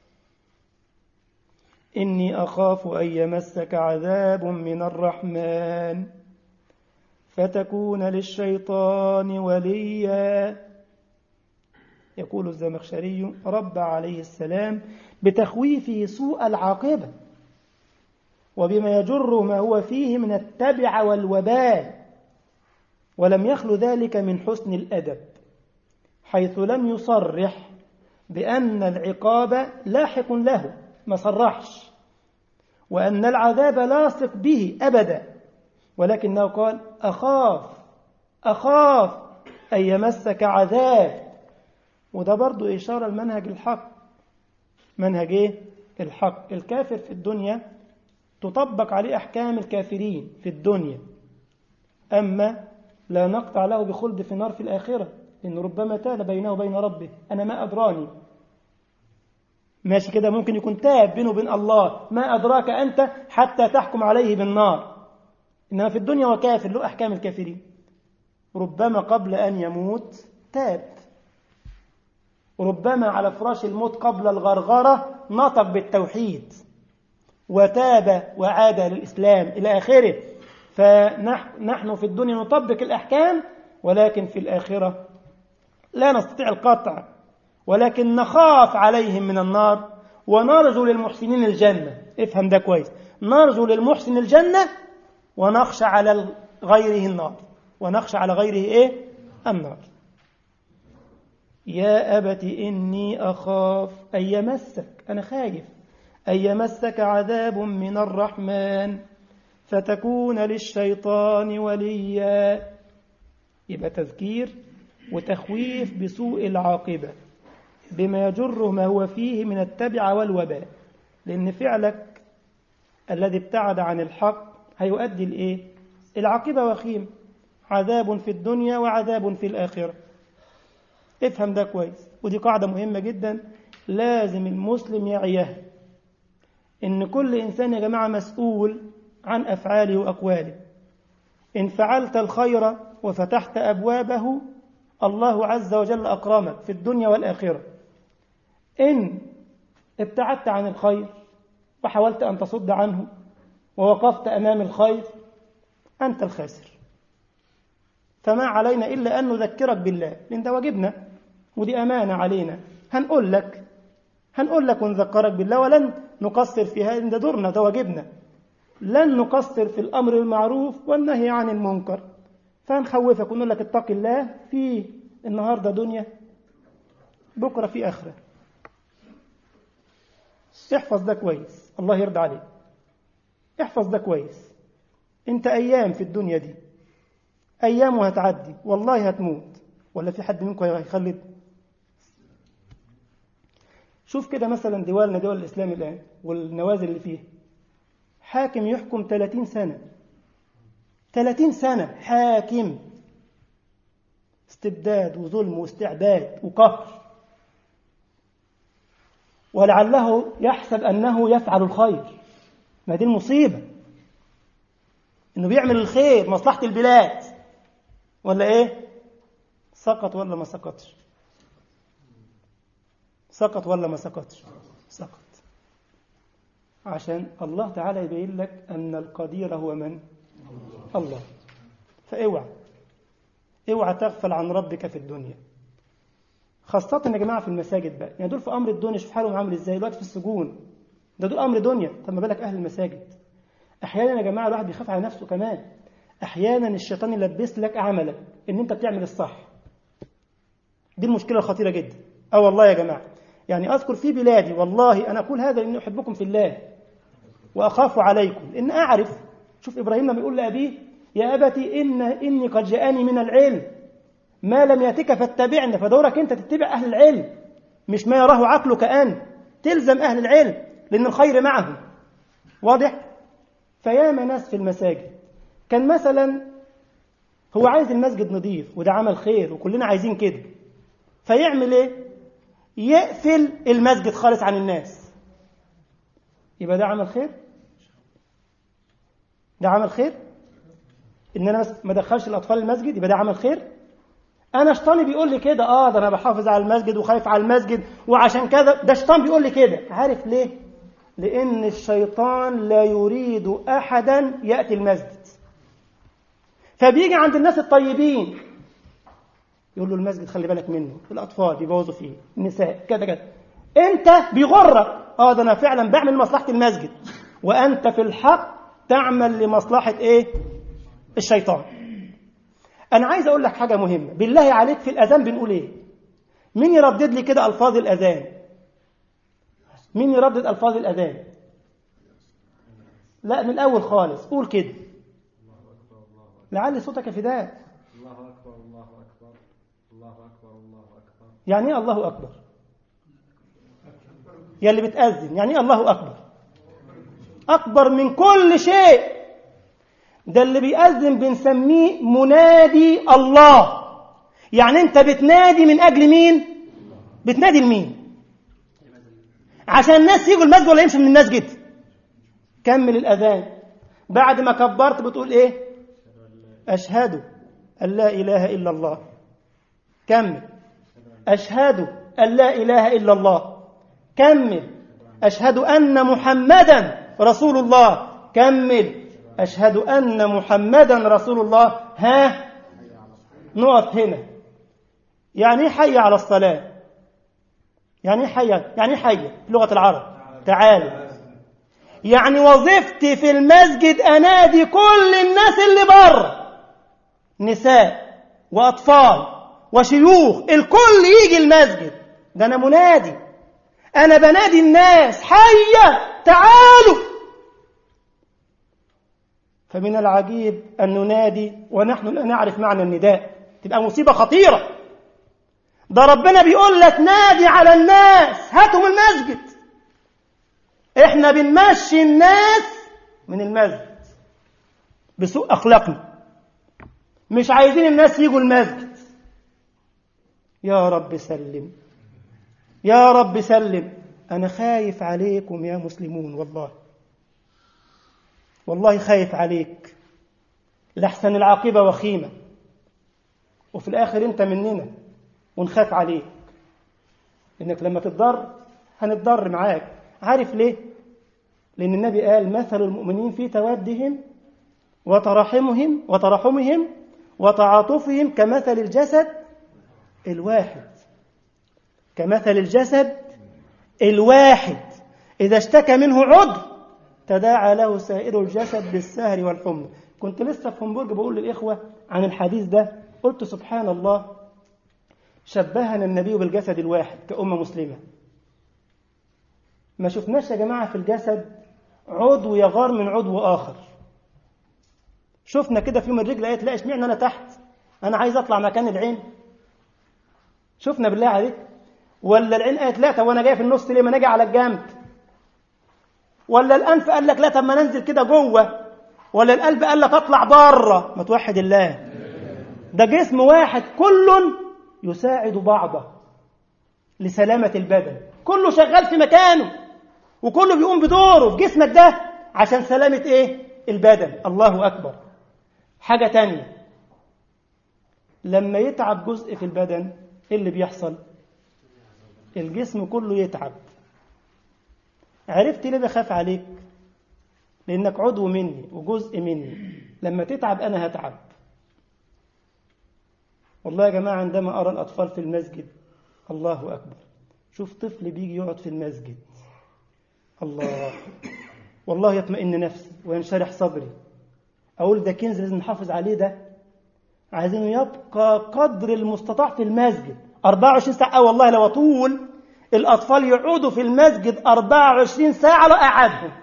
إني أخاف أن يمسك عذاب من الرحمن فتكون للشيطان وليا يقول الزمخشري رب عليه السلام بتخويفه سوء العاقبة وبما يجر ما هو فيه من التبع والوبال ولم يخل ذلك من حسن الأدب حيث لم يصرح بأن العقاب لاحق له ما صرحش وأن العذاب لاصق به أبدا ولكنه قال أخاف أخاف أن يمسك عذاب وده برضو إشارة المنهج الحق منهج إيه؟ الحق الكافر في الدنيا تطبق عليه أحكام الكافرين في الدنيا أما لا نقطع له بخلد في النار في الآخرة إن ربما تاب بينه وبين ربه أنا ما أدراني ماشي كده ممكن يكون تاب بينه وبين الله ما أدراك أنت حتى تحكم عليه بالنار إنما في الدنيا وكافر له أحكام الكافرين ربما قبل أن يموت تاب ربما على فراش الموت قبل الغرغرة نطق بالتوحيد وتاب وعاد للإسلام إلى آخره فنحن في الدنيا نطبق الأحكام ولكن في الآخرة لا نستطيع القطع ولكن نخاف عليهم من النار ونرجو للمحسنين الجنة افهم ده كويس نرجو للمحسن الجنة ونخشى على غيره النار ونخشى على غيره ايه النار يا أبت إني أخاف أن يمسك أنا خايف أن يمسك عذاب من الرحمن فتكون للشيطان وليا يبقى تذكير وتخويف بسوء العاقبة بما يجره ما هو فيه من التبع والوباء لأن فعلك الذي ابتعد عن الحق هيؤدي لإيه؟ العاقبة وخيم عذاب في الدنيا وعذاب في الآخرة افهم ده كويس ودي قاعدة مهمة جدا لازم المسلم يعيها إن كل إنسان يا جماعة مسؤول عن أفعاله وأقواله إن فعلت الخير وفتحت أبوابه الله عز وجل أكرمك في الدنيا والآخرة إن ابتعدت عن الخير وحاولت أن تصد عنه ووقفت أمام الخير أنت الخاسر فما علينا إلا أن نذكرك بالله لأن ده واجبنا ودي أمانة علينا هنقول لك هنقول لك ونذكرك بالله ولن نقصر في هذا ده دورنا ده واجبنا لن نقصر في الأمر المعروف والنهي عن المنكر فهنخوفك ونقول لك اتق الله في النهارده دنيا بكرة في آخرة احفظ ده كويس الله يرضى عليك احفظ ده كويس انت أيام في الدنيا دي أيام وهتعدي والله هتموت ولا في حد منكم هيخلد شوف كده مثلا دولنا دول الإسلام الآن والنوازل اللي فيها حاكم يحكم 30 سنة 30 سنة حاكم استبداد وظلم واستعباد وقهر ولعله يحسب أنه يفعل الخير ما دي المصيبة إنه بيعمل الخير مصلحة البلاد ولا إيه سقط ولا ما سقطش سقط ولا ما سقطش سقط عشان الله تعالى يبين لك أن القدير هو من الله فاوعى اوعى تغفل عن ربك في الدنيا خاصة يا جماعة في المساجد بقى يعني دول في أمر الدنيا شوف حالهم عامل ازاي دلوقتي في السجون ده دول أمر دنيا طب ما بالك أهل المساجد أحيانا يا جماعة الواحد بيخاف على نفسه كمان أحيانا الشيطان يلبس لك عملك إن أنت بتعمل الصح دي المشكلة الخطيرة جدا أه والله يا جماعة يعني أذكر في بلادي والله أنا أقول هذا لأني أحبكم في الله وأخاف عليكم إن أعرف شوف إبراهيم لما يقول لأبيه يا أبتي إن إني قد جاءني من العلم ما لم يأتك فاتبعني فدورك أنت تتبع أهل العلم مش ما يراه عقلك أنت تلزم أهل العلم لأن الخير معهم واضح فياما ناس في المساجد كان مثلا هو عايز المسجد نظيف وده عمل خير وكلنا عايزين كده فيعمل ايه يقفل المسجد خالص عن الناس يبقى ده عمل خير ده عمل خير ان انا بس ما ادخلش الاطفال المسجد يبقى ده عمل خير انا شيطاني بيقول لي كده اه ده انا بحافظ على المسجد وخايف على المسجد وعشان كذا ده شيطان بيقول لي كده عارف ليه لان الشيطان لا يريد احدا ياتي المسجد فبيجي عند الناس الطيبين يقول له المسجد خلي بالك منه الاطفال بيبوظوا فيه النساء كذا كذا انت بيغرك اه ده انا فعلا بعمل مصلحه المسجد وانت في الحق تعمل لمصلحه ايه الشيطان انا عايز اقول لك حاجه مهمه بالله عليك في الاذان بنقول ايه مين يردد لي كده الفاظ الاذان مين يردد الفاظ الاذان لا من الاول خالص قول كده لعل صوتك فداء الله أكبر الله أكبر الله أكبر الله أكبر يعني ايه الله اكبر يا اللي بتأذن يعني ايه الله اكبر اكبر من كل شيء ده اللي بيأذن بنسميه منادي الله يعني انت بتنادي من اجل مين بتنادي لمين عشان الناس يجوا المسجد ولا يمشوا من المسجد كمل الاذان بعد ما كبرت بتقول ايه اشهد ان لا اله الا الله كمل أشهد أن لا إله إلا الله كمل أشهد أن محمدا رسول الله كمل أشهد أن محمدا رسول الله ها نقف هنا يعني إيه حي على الصلاة يعني إيه حي يعني إيه حي في لغة العرب تعالوا يعني وظيفتي في المسجد أنادي كل الناس اللي بره نساء وأطفال وشيوخ الكل يجي المسجد ده أنا منادي أنا بنادي الناس حية تعالوا فمن العجيب أن ننادي ونحن لا نعرف معنى النداء تبقى مصيبة خطيرة ده ربنا بيقول لك نادي على الناس هاتهم المسجد احنا بنمشي الناس من المسجد بسوء أخلاقنا مش عايزين الناس يجوا المسجد يا رب سلم يا رب سلم أنا خايف عليكم يا مسلمون والله والله خايف عليك لحسن العاقبة وخيمة وفي الآخر أنت مننا ونخاف عليك إنك لما تتضر هنتضر معاك عارف ليه؟ لأن النبي قال مثل المؤمنين في تودهم وتراحمهم وتراحمهم وتعاطفهم كمثل الجسد الواحد كمثل الجسد الواحد إذا اشتكى منه عضو تداعى له سائر الجسد بالسهر والحمى كنت لسه في همبورج بقول للإخوة عن الحديث ده قلت سبحان الله شبهنا النبي بالجسد الواحد كأمة مسلمة ما شفناش يا جماعة في الجسد عضو يغار من عضو آخر شفنا كده في يوم الرجل قالت لا اشمعنى أنا تحت أنا عايز أطلع مكان العين شفنا بالله عليك ولا العين قالت لا طب وانا جاي في النص ليه ما نجي على الجنب ولا الانف قال لك لا طب ما ننزل كده جوه ولا القلب قال لك اطلع بره ما توحد الله ده جسم واحد كل يساعد بعضه لسلامة البدن كله شغال في مكانه وكله بيقوم بدوره في جسمك ده عشان سلامة ايه البدن الله أكبر حاجة تانية لما يتعب جزء في البدن ايه اللي بيحصل الجسم كله يتعب عرفت ليه بخاف عليك لانك عضو مني وجزء مني لما تتعب انا هتعب والله يا جماعه عندما ارى الاطفال في المسجد الله اكبر شوف طفل بيجي يقعد في المسجد الله والله يطمئن نفسي وينشرح صدري اقول ده كنز لازم نحافظ عليه ده عايزينه يبقى قدر المستطاع في المسجد 24 ساعة أه والله لو طول الأطفال يقعدوا في المسجد 24 ساعة لا أقعدهم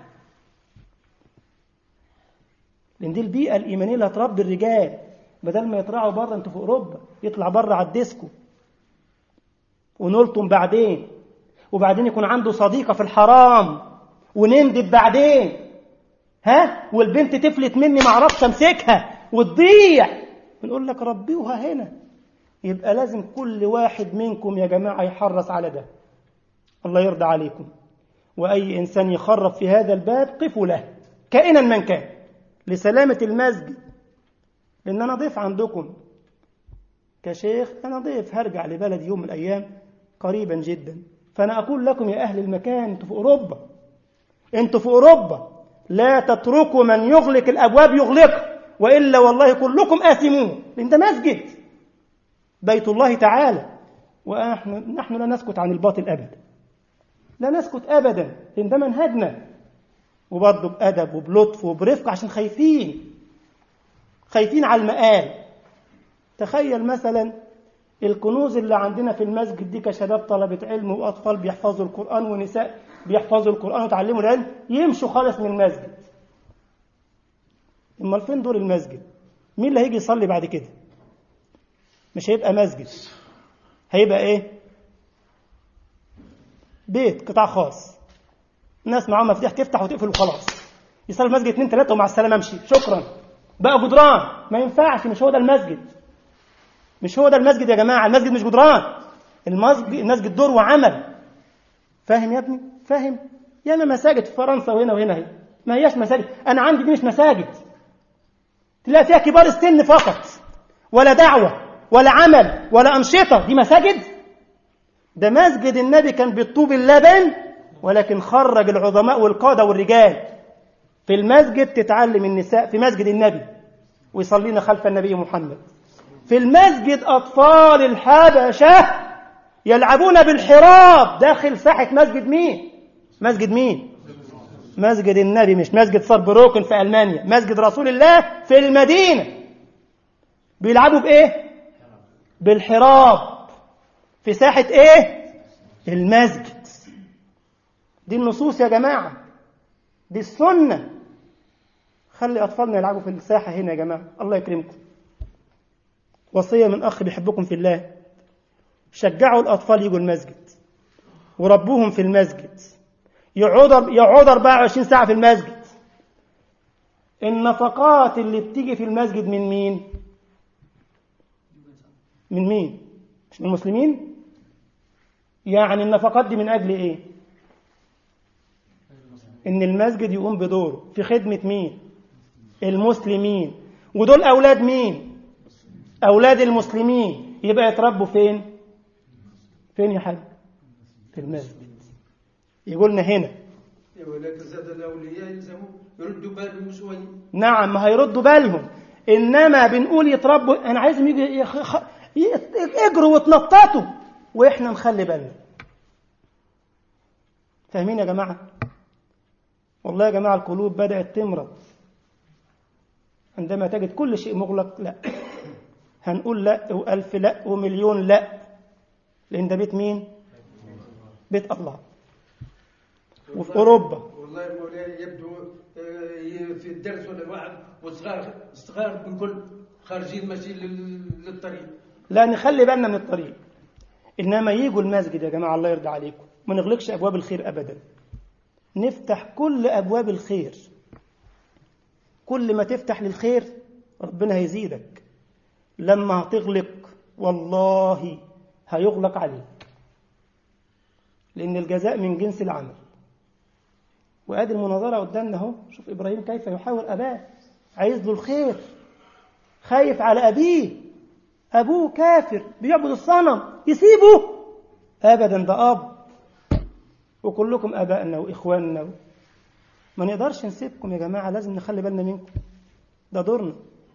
لأن دي البيئة الإيمانية اللي هتربي الرجال بدل ما يطلعوا بره أنتوا في أوروبا يطلع بره على الديسكو ونلطم بعدين وبعدين يكون عنده صديقة في الحرام ونندب بعدين ها والبنت تفلت مني ما اعرفش امسكها وتضيع بنقول لك ربيوها هنا يبقى لازم كل واحد منكم يا جماعة يحرص على ده الله يرضى عليكم وأي إنسان يخرب في هذا الباب قفوا له كائنا من كان لسلامة المسجد لأن أنا ضيف عندكم كشيخ أنا ضيف هرجع لبلدي يوم من الأيام قريبا جدا فأنا أقول لكم يا أهل المكان أنتوا في أوروبا أنتوا في أوروبا لا تتركوا من يغلق الأبواب يغلق وإلا والله كلكم آثمون لأن ده مسجد بيت الله تعالى ونحن نحن لا نسكت عن الباطل أبدا لا نسكت أبدا لأن ده منهجنا وبرضه بأدب وبلطف وبرفق عشان خايفين خايفين على المقال تخيل مثلا الكنوز اللي عندنا في المسجد دي كشباب طلبة علم وأطفال بيحفظوا القرآن ونساء بيحفظوا القرآن وتعلموا العلم يمشوا خالص من المسجد امال فين دور المسجد مين اللي هيجي يصلي بعد كده مش هيبقى مسجد هيبقى ايه بيت قطاع خاص الناس معاهم مفتاح تفتح وتقفل وخلاص يصلي المسجد اتنين تلاته ومع السلامه امشي شكرا بقى جدران ما ينفعش مش هو ده المسجد مش هو ده المسجد يا جماعه المسجد مش جدران المسجد المسجد دور وعمل فاهم يا ابني فاهم ياما مساجد في فرنسا وهنا وهنا هي ما هياش مساجد انا عندي دي مش مساجد تلاقي فيها كبار السن فقط ولا دعوه ولا عمل ولا انشطه دي مساجد ده مسجد النبي كان بالطوب اللبن ولكن خرج العظماء والقاده والرجال في المسجد تتعلم النساء في مسجد النبي ويصلين خلف النبي محمد في المسجد اطفال الحبشه يلعبون بالحراب داخل ساحه مسجد مين مسجد مين مسجد النبي مش مسجد صربروكن في المانيا مسجد رسول الله في المدينه بيلعبوا بايه بالحراب في ساحه ايه المسجد دي النصوص يا جماعه دي السنه خلي اطفالنا يلعبوا في الساحه هنا يا جماعه الله يكرمكم وصيه من اخ بيحبكم في الله شجعوا الاطفال يجوا المسجد وربوهم في المسجد يقعدوا يقعدوا 24 ساعه في المسجد النفقات اللي بتيجي في المسجد من مين من مين مش من المسلمين يعني النفقات دي من اجل ايه ان المسجد يقوم بدوره في خدمه مين المسلمين ودول اولاد مين اولاد المسلمين يبقى يتربوا فين فين يا حاج في المسجد يقولنا هنا ولكن زاد الاولياء يلزموا يردوا بالهم شويه نعم ما هيردوا بالهم انما بنقول يتربوا انا عايزهم يجي يخ... خ... يجروا وتنططوا واحنا نخلي بالنا فاهمين يا جماعه والله يا جماعه القلوب بدات تمرض عندما تجد كل شيء مغلق لا هنقول لا وألف لا ومليون لا لأن ده بيت مين؟ بيت الله وفي أوروبا والله مولاي يبدو آه، في الدرس ولا الواحد وصغار صغار بالكل خارجين ماشيين لل- للطريق لا نخلي بالنا من الطريق إنما يجوا المسجد يا جماعة الله يرضى عليكم ما نغلقش أبواب الخير أبدا نفتح كل أبواب الخير كل ما تفتح للخير ربنا هيزيدك لما هتغلق والله هيغلق عليك لأن الجزاء من جنس العمل وادي المناظرة قدامنا اهو شوف إبراهيم كيف يحاور أباه عايز له الخير خايف على أبيه أبوه كافر بيعبد الصنم يسيبه أبدا ده أب وكلكم آبائنا وإخواننا ما نقدرش نسيبكم يا جماعة لازم نخلي بالنا منكم ده دورنا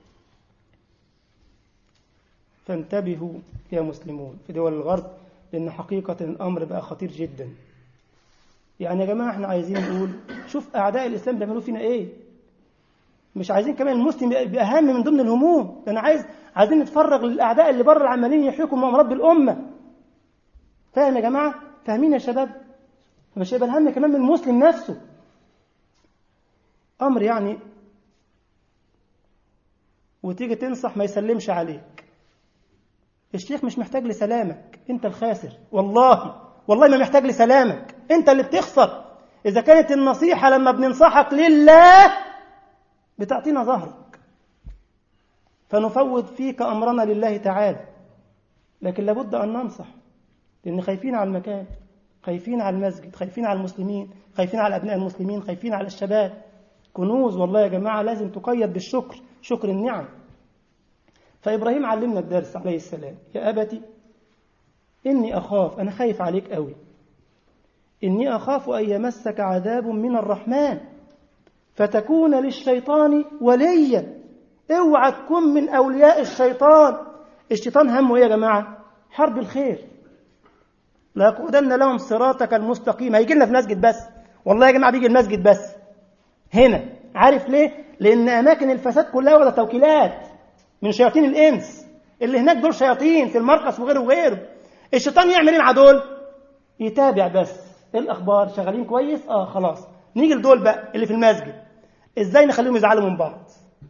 فانتبهوا يا مسلمون في دول الغرب لأن حقيقة الأمر بقى خطير جدا يعني يا جماعة احنا عايزين نقول شوف أعداء الإسلام بيعملوا فينا إيه مش عايزين كمان المسلم يبقى أهم من ضمن الهموم ده أنا عايز عايزين نتفرغ للأعداء اللي بره العمالين يحيكم مؤامرات بالأمة فاهم يا جماعة فاهمين يا شباب مش هيبقى الهم كمان من المسلم نفسه أمر يعني وتيجي تنصح ما يسلمش عليك الشيخ مش محتاج لسلامك انت الخاسر والله والله ما محتاج لسلامك انت اللي بتخسر اذا كانت النصيحة لما بننصحك لله بتعطينا ظهرك فنفوض فيك أمرنا لله تعالى لكن لابد أن ننصح لأن خايفين على المكان خايفين على المسجد خايفين على المسلمين خايفين على أبناء المسلمين خايفين على الشباب كنوز والله يا جماعة لازم تقيد بالشكر شكر النعم فإبراهيم علمنا الدرس عليه السلام يا أبتي إني أخاف أنا خايف عليك قوي إني أخاف أن يمسك عذاب من الرحمن فتكون للشيطان وليا اوعى تكون من أولياء الشيطان الشيطان همه إيه يا جماعة حرب الخير لأقعدن لهم صراطك المستقيم هيجي لنا في مسجد بس والله يا جماعة بيجي المسجد بس هنا عارف ليه لأن أماكن الفساد كلها ولا توكيلات من شياطين الإنس اللي هناك دول شياطين في المرقص وغيره وغيره الشيطان يعمل ايه مع دول يتابع بس ايه الاخبار شغالين كويس اه خلاص نيجي لدول بقى اللي في المسجد ازاي نخليهم يزعلوا من بعض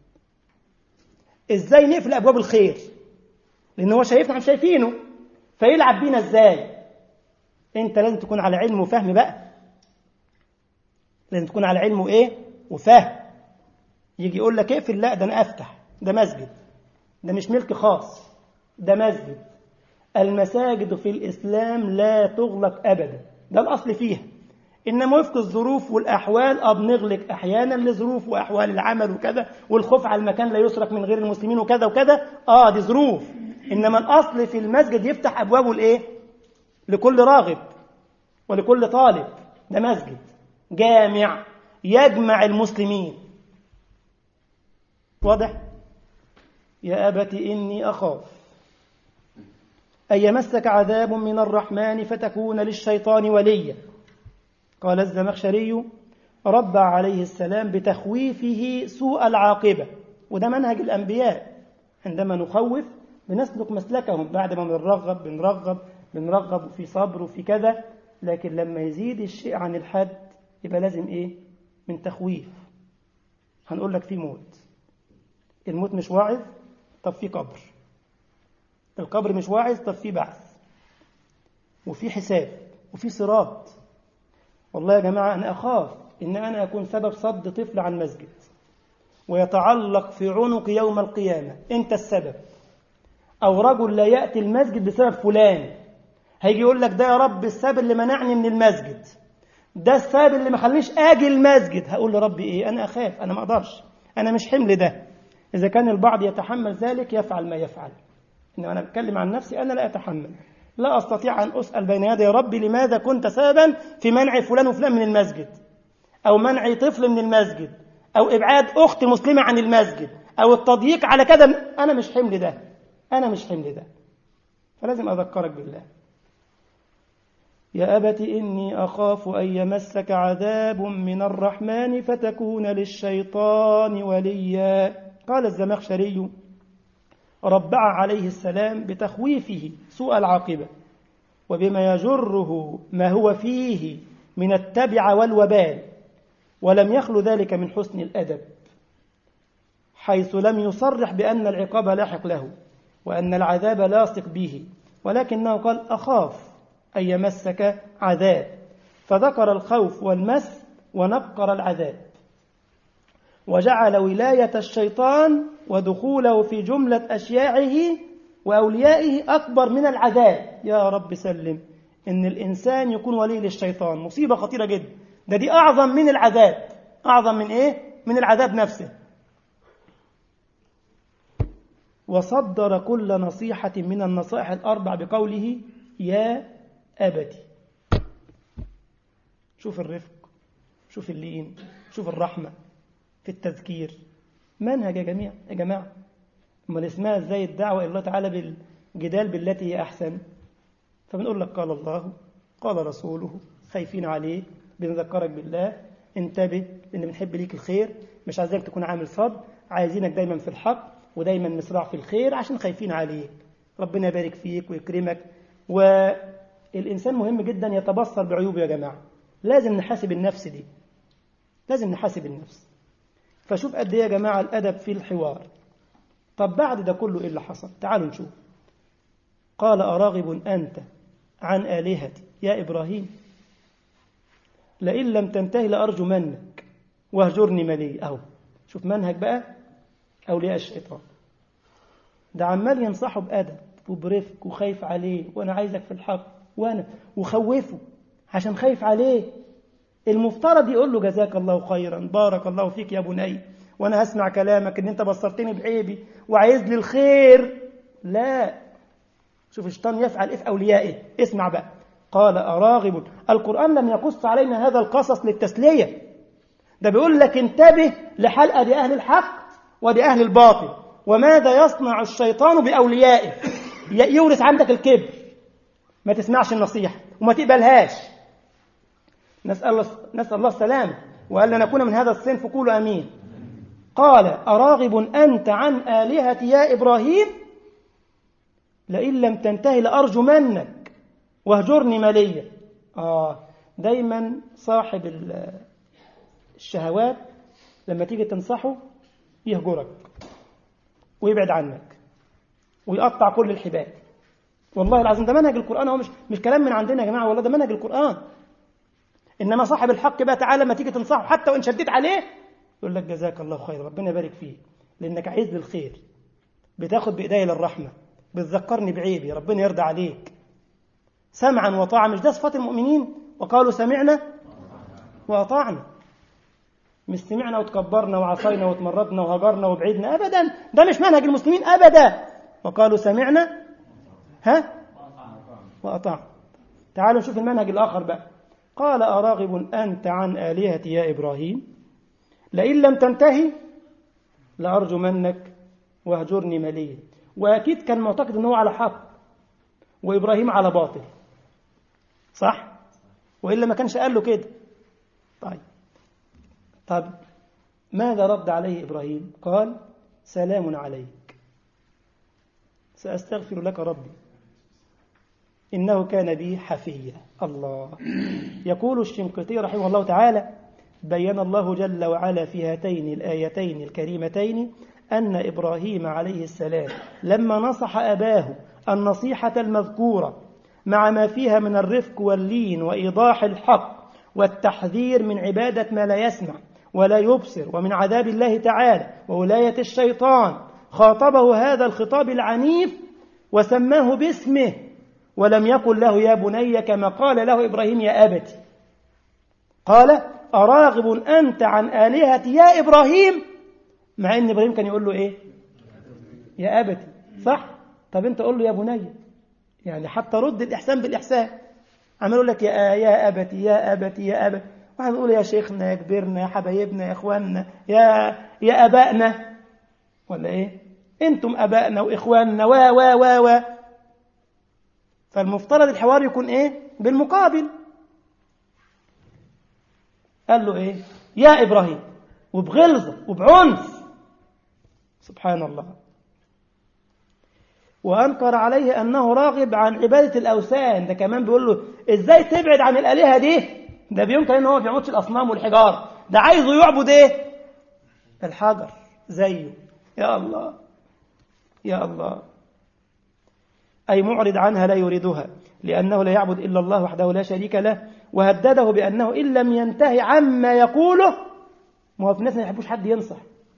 ازاي نقفل ابواب الخير لان هو شايفنا احنا شايفينه فيلعب بينا ازاي انت لازم تكون على علم وفهم بقى لازم تكون على علم وايه وفهم يجي يقول لك اقفل لا ده انا افتح ده مسجد ده مش ملك خاص ده مسجد المساجد في الإسلام لا تغلق أبدا ده الأصل فيها إنما وفق الظروف والأحوال أه بنغلق أحيانا لظروف وأحوال العمل وكذا والخوف على المكان لا يسرق من غير المسلمين وكذا وكذا آه دي ظروف إنما الأصل في المسجد يفتح أبوابه لإيه؟ لكل راغب ولكل طالب ده مسجد جامع يجمع المسلمين واضح؟ يا أبت إني أخاف أن يمسك عذاب من الرحمن فتكون للشيطان وليا قال الزمخشري ربى عليه السلام بتخويفه سوء العاقبة وده منهج الأنبياء عندما نخوف بنسلك مسلكهم بعد ما بنرغب بنرغب بنرغب في صبر وفي كذا لكن لما يزيد الشيء عن الحد يبقى لازم ايه من تخويف هنقول لك في موت الموت مش واعظ طب في قبر القبر مش واعظ طب في بعث وفي حساب وفي صراط والله يا جماعة أنا أخاف إن أنا أكون سبب صد طفل عن مسجد ويتعلق في عنق يوم القيامة أنت السبب أو رجل لا يأتي المسجد بسبب فلان هيجي يقول لك ده يا رب السبب اللي منعني من المسجد ده السبب اللي ما خلينيش اجي المسجد هقول لربي ايه انا اخاف انا ما اقدرش انا مش حمل ده اذا كان البعض يتحمل ذلك يفعل ما يفعل انما انا بتكلم عن نفسي انا لا اتحمل لا استطيع ان اسال بين يدي ربي لماذا كنت سببا في منع فلان وفلان من المسجد او منع طفل من المسجد او ابعاد اخت مسلمه عن المسجد او التضييق على كذا انا مش حمل ده انا مش حمل ده فلازم اذكرك بالله يا أبت إني أخاف أن يمسك عذاب من الرحمن فتكون للشيطان وليا قال الزمخشري ربع عليه السلام بتخويفه سوء العاقبة وبما يجره ما هو فيه من التبع والوبال ولم يخل ذلك من حسن الأدب حيث لم يصرح بأن العقاب لاحق له وأن العذاب لاصق به ولكنه قال أخاف أن يمسك عذاب فذكر الخوف والمس ونقر العذاب وجعل ولاية الشيطان ودخوله في جملة أشياعه وأوليائه أكبر من العذاب يا رب سلم إن الإنسان يكون ولي للشيطان مصيبة خطيرة جدا ده دي أعظم من العذاب أعظم من إيه؟ من العذاب نفسه وصدر كل نصيحة من النصائح الأربع بقوله يا أبتي شوف الرفق شوف اللين شوف الرحمة في التذكير منهج يا جميع يا جماعة امال اسمها ازاي الدعوة إلى الله تعالى بالجدال بالتي هي أحسن فبنقول لك قال الله قال رسوله خايفين عليه بنذكرك بالله انتبه لأن بنحب ليك الخير مش عايزينك تكون عامل صد عايزينك دايما في الحق ودايما مسرع في الخير عشان خايفين عليك ربنا يبارك فيك ويكرمك و الإنسان مهم جدا يتبصر بعيوبه يا جماعة لازم نحاسب النفس دي لازم نحاسب النفس فشوف قد ايه يا جماعة الأدب في الحوار طب بعد ده كله إيه اللي حصل تعالوا نشوف قال أراغب أنت عن آلهتي يا إبراهيم لئن لم تنتهي لأرجمنك واهجرني ملي أهو شوف منهج بقى أولياء الشيطان ده عمال ينصحه بأدب وبرفق وخايف عليه وأنا عايزك في الحق وأنا وخوفه عشان خايف عليه المفترض يقول له جزاك الله خيرا بارك الله فيك يا بني وأنا هسمع كلامك إن أنت بصرتني بعيبي وعايز لي الخير لا شوف الشيطان يفعل إيه في أوليائه اسمع بقى قال أراغب القرآن لم يقص علينا هذا القصص للتسلية ده بيقول لك انتبه لحال أدي أهل الحق ودي أهل الباطل وماذا يصنع الشيطان بأوليائه يورث عندك الكبر ما تسمعش النصيحة وما تقبلهاش نسأل الله, نسأل الله السلامة وألا نكون من هذا الصنف قولوا أمين قال أراغب أنت عن آلهتي يا إبراهيم لئن لم تنتهي لأرجمنك واهجرني مليا آه دايما صاحب الشهوات لما تيجي تنصحه يهجرك ويبعد عنك ويقطع كل الحبال والله العظيم ده منهج القرآن هو مش مش كلام من عندنا يا جماعة والله ده منهج القرآن إنما صاحب الحق بقى تعالى لما تيجي تنصحه حتى وإن شديت عليه يقول لك جزاك الله خير ربنا يبارك فيك لأنك عايز للخير بتاخد بإيدي للرحمة بتذكرني بعيبي ربنا يرضى عليك سمعا وطاعة مش ده صفات المؤمنين وقالوا سمعنا وأطعنا مش سمعنا وتكبرنا وعصينا وتمردنا وهجرنا وبعدنا أبدا ده مش منهج المسلمين أبدا وقالوا سمعنا ها وأطعنا تعالوا نشوف المنهج الآخر بقى قال أراغب أنت عن آلهتي يا إبراهيم لئن لم تنتهي لأرجمنك واهجرني مليا وأكيد كان معتقد أنه على حق وإبراهيم على باطل صح وإلا ما كانش قال له كده طيب طب ماذا رد عليه إبراهيم قال سلام عليك سأستغفر لك ربي إنه كان بي حفيا الله يقول الشنقيطي رحمه الله تعالى بين الله جل وعلا في هاتين الآيتين الكريمتين أن إبراهيم عليه السلام لما نصح أباه النصيحة المذكورة مع ما فيها من الرفق واللين وإيضاح الحق والتحذير من عبادة ما لا يسمع ولا يبصر ومن عذاب الله تعالى وولاية الشيطان خاطبه هذا الخطاب العنيف وسماه باسمه ولم يقل له يا بني كما قال له إبراهيم يا أبت قال أراغب أنت عن آلهتي يا إبراهيم مع أن إبراهيم كان يقول له إيه يا أبتي صح طب أنت قول له يا بني يعني حتى رد الإحسان بالإحسان عمال يقول لك يا يا أبتي يا أبتي يا أبتي واحد يقول يا شيخنا يا كبرنا يا حبايبنا يا إخواننا يا يا أبائنا ولا إيه أنتم أبائنا وإخواننا و و و و فالمفترض الحوار يكون إيه بالمقابل قال له إيه يا إبراهيم وبغلظة وبعنف سبحان الله وأنكر عليه أنه راغب عن عبادة الأوثان ده كمان بيقول له إزاي تبعد عن الآلهة دي ده بينكر إن هو ما بيعبدش الأصنام والحجار ده عايزه يعبد إيه الحجر زيه يا الله يا الله أي معرض عنها لا يريدها لأنه لا يعبد إلا الله وحده لا شريك له وهدده بأنه إن لم ينتهي عما يقوله ما هو في ناس ما يحبوش حد ينصح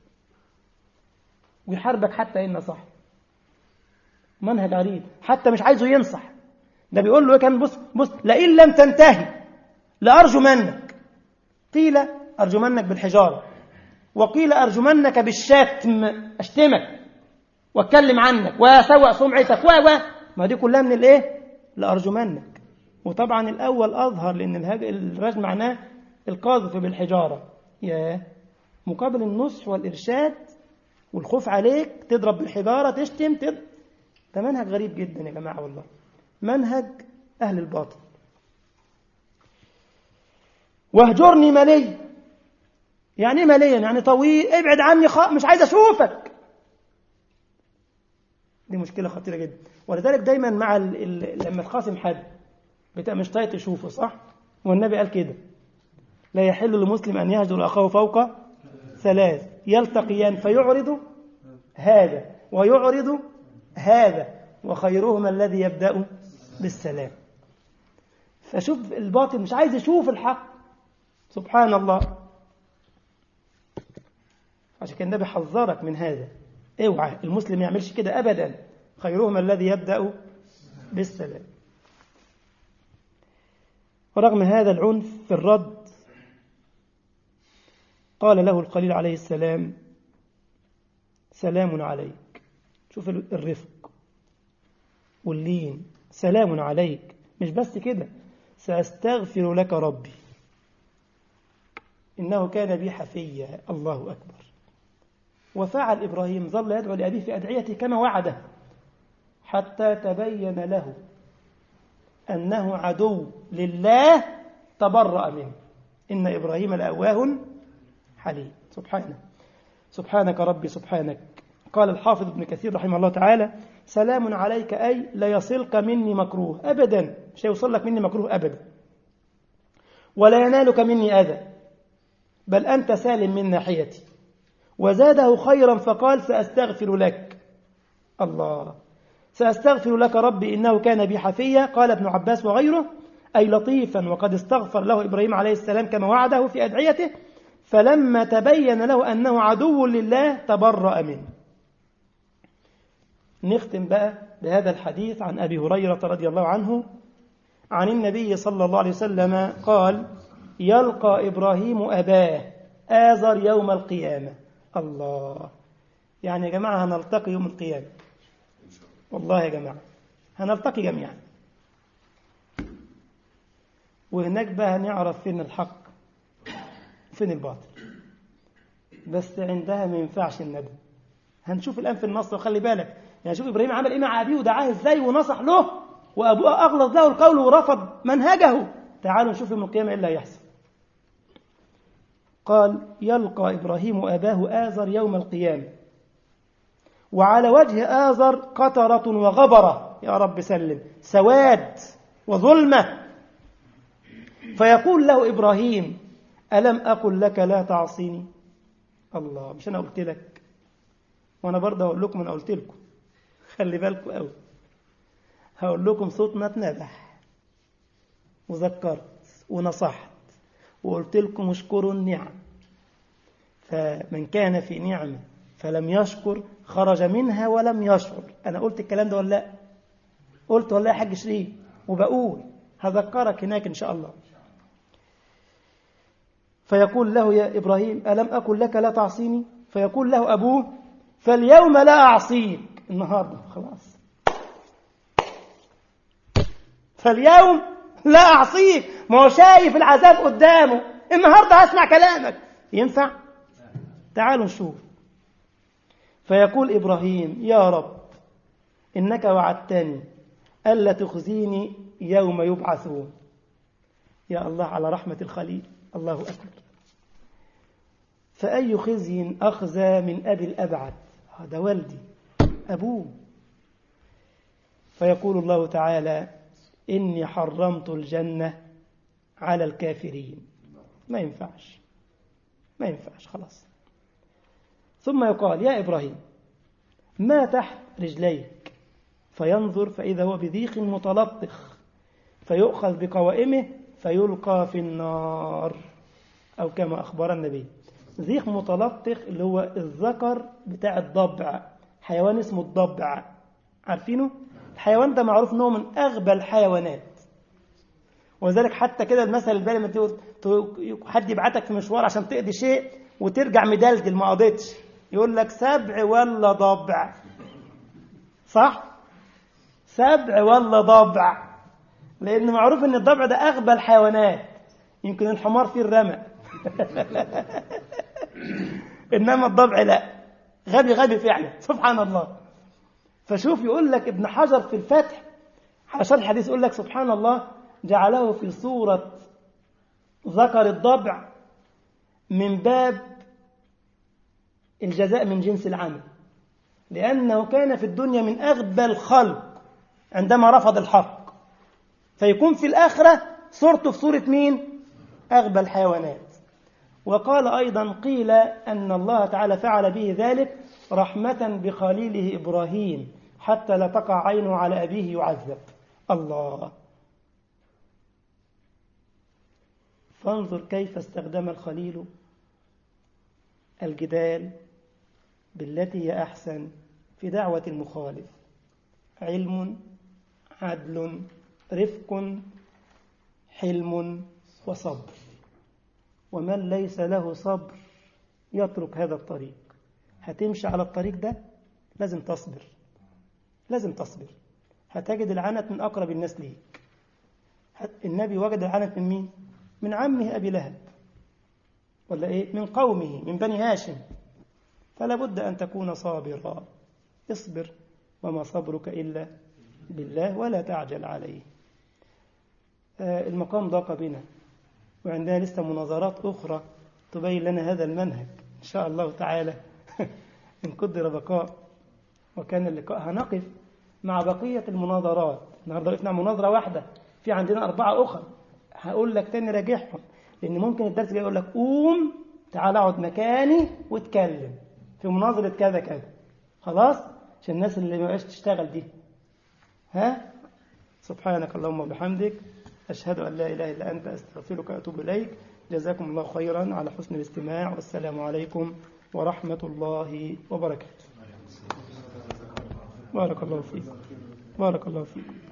ويحاربك حتى إن نصح منهج عريض حتى مش عايزه ينصح ده بيقول له كان بص بص لئن لم تنتهي لأرجمنك قيل أرجمنك بالحجارة وقيل أرجمنك بالشتم أشتمك واتكلم عنك واسوء سمعتك و و ما دي كلها من الايه لأرجمنك وطبعا الأول أظهر لأن الرجم معناه القاذف بالحجارة يا مقابل النصح والإرشاد والخوف عليك تضرب بالحجارة تشتم تضرب ده منهج غريب جدا يا جماعة والله منهج أهل الباطل واهجرني مليا يعني ايه مليا يعني طويل ابعد عني خ... مش عايز اشوفك دي مشكله خطيره جدا ولذلك دايما مع ال... ال... لما تخاصم حد بتبقى مش طايق تشوفه صح والنبي قال كده لا يحل لمسلم ان يهجر اخاه فوق ثلاث يلتقيان فيعرض هذا ويعرض هذا وخيرهما الذي يبدا بالسلام فشوف الباطل مش عايز يشوف الحق سبحان الله عشان كان النبي حذرك من هذا اوعى المسلم ما يعملش كده ابدا خيرهم الذي يبدا بالسلام ورغم هذا العنف في الرد قال له الخليل عليه السلام سلام عليك شوف الرفق واللين سلام عليك مش بس كده سأستغفر لك ربي إنه كان بي حفيا الله أكبر وفعل إبراهيم ظل يدعو لأبيه في أدعيته كما وعده حتى تبين له أنه عدو لله تبرأ منه إن إبراهيم لأواه حليم سبحانه سبحانك ربي سبحانك قال الحافظ ابن كثير رحمه الله تعالى سلام عليك أي لا يصلك مني مكروه أبدا مش هيوصل لك مني مكروه أبدا ولا ينالك مني أذى بل أنت سالم من ناحيتي وزاده خيرا فقال سأستغفر لك الله سأستغفر لك ربي إنه كان بي حفيا قال ابن عباس وغيره أي لطيفا وقد استغفر له إبراهيم عليه السلام كما وعده في أدعيته فلما تبين له أنه عدو لله تبرأ منه نختم بقى بهذا الحديث عن أبي هريرة رضي الله عنه عن النبي صلى الله عليه وسلم قال يلقى إبراهيم أباه آزر يوم القيامة الله يعني يا جماعة هنلتقي يوم القيامة والله يا جماعة هنلتقي جميعا وهناك بقى هنعرف فين الحق وفين الباطل بس عندها ما ينفعش الندم هنشوف الآن في النص وخلي بالك يعني شوف إبراهيم عمل إيه مع أبيه ودعاه إزاي ونصح له وأبوه أغلظ له القول ورفض منهجه تعالوا نشوف يوم القيامة إيه اللي هيحصل قال يلقى إبراهيم أباه آزر يوم القيامة وعلى وجه آزر قطرة وغبرة يا رب سلم سواد وظلمة فيقول له إبراهيم ألم أقل لك لا تعصيني الله مش أنا قلت لك وأنا برضه هقول لكم أنا قلت لكم خلي بالكم قوي هقول لكم صوتنا اتنبح وذكرت ونصحت وقلت لكم اشكروا النعم فمن كان في نعمة فلم يشكر خرج منها ولم يشعر أنا قلت الكلام ده ولا لا قلت ولا يا حاج شريف وبقول هذكرك هناك إن شاء الله فيقول له يا إبراهيم ألم أكن لك لا تعصيني فيقول له أبوه فاليوم لا أعصيك النهاردة خلاص فاليوم لا أعصيك ما هو شايف العذاب قدامه النهاردة هسمع كلامك ينفع تعالوا نشوف فيقول إبراهيم يا رب إنك وعدتني ألا تخزيني يوم يبعثون يا الله على رحمة الخليل الله أكبر فأي خزي أخزى من أبي الأبعد هذا والدي أبوه فيقول الله تعالى إني حرمت الجنة على الكافرين ما ينفعش ما ينفعش خلاص ثم يقال يا إبراهيم ما تحت رجليك فينظر فإذا هو بذيخ متلطخ فيؤخذ بقوائمه فيلقى في النار أو كما أخبر النبي ذيخ متلطخ اللي هو الذكر بتاع الضبع حيوان اسمه الضبع عارفينه الحيوان ده معروف انه من اغبى الحيوانات وذلك حتى كده المثل البالي لما حد يبعتك في مشوار عشان تقضي شيء وترجع مدلدل ما قضيتش يقول لك سبع ولا ضبع صح سبع ولا ضبع لان معروف ان الضبع ده اغبى الحيوانات يمكن الحمار فيه الرمى انما الضبع لا غبي غبي فعلا سبحان الله فشوف يقول لك ابن حجر في الفتح عشان الحديث يقول لك سبحان الله جعله في صورة ذكر الضبع من باب الجزاء من جنس العمل لأنه كان في الدنيا من أغبى الخلق عندما رفض الحق فيكون في الآخرة صورته في صورة مين؟ أغبى الحيوانات وقال أيضا قيل أن الله تعالى فعل به ذلك رحمة بخليله إبراهيم حتى لا تقع عينه على أبيه يعذب الله فانظر كيف استخدم الخليل الجدال بالتي هي أحسن في دعوة المخالف علم عدل رفق حلم وصبر ومن ليس له صبر يترك هذا الطريق هتمشي على الطريق ده لازم تصبر لازم تصبر هتجد العنت من أقرب الناس ليك النبي وجد العنت من مين؟ من عمه أبي لهب ولا إيه؟ من قومه من بني هاشم فلا بد أن تكون صابرا اصبر وما صبرك إلا بالله ولا تعجل عليه آه المقام ضاق بنا وعندنا لسه مناظرات أخرى تبين لنا هذا المنهج إن شاء الله تعالى إن قدر بقاء وكان اللقاء هنقف مع بقية المناظرات النهاردة وقفنا مناظرة واحدة في عندنا أربعة أخرى هقول لك تاني راجعهم لأن ممكن الدرس جاي يقول لك قوم تعال اقعد مكاني واتكلم في مناظرة كذا كذا خلاص عشان الناس اللي ما بقاش تشتغل دي ها سبحانك اللهم وبحمدك أشهد أن لا إله إلا أنت أستغفرك وأتوب إليك جزاكم الله خيرا على حسن الاستماع والسلام عليكم ورحمة الله وبركاته بارك الله فيكم بارك الله فيكم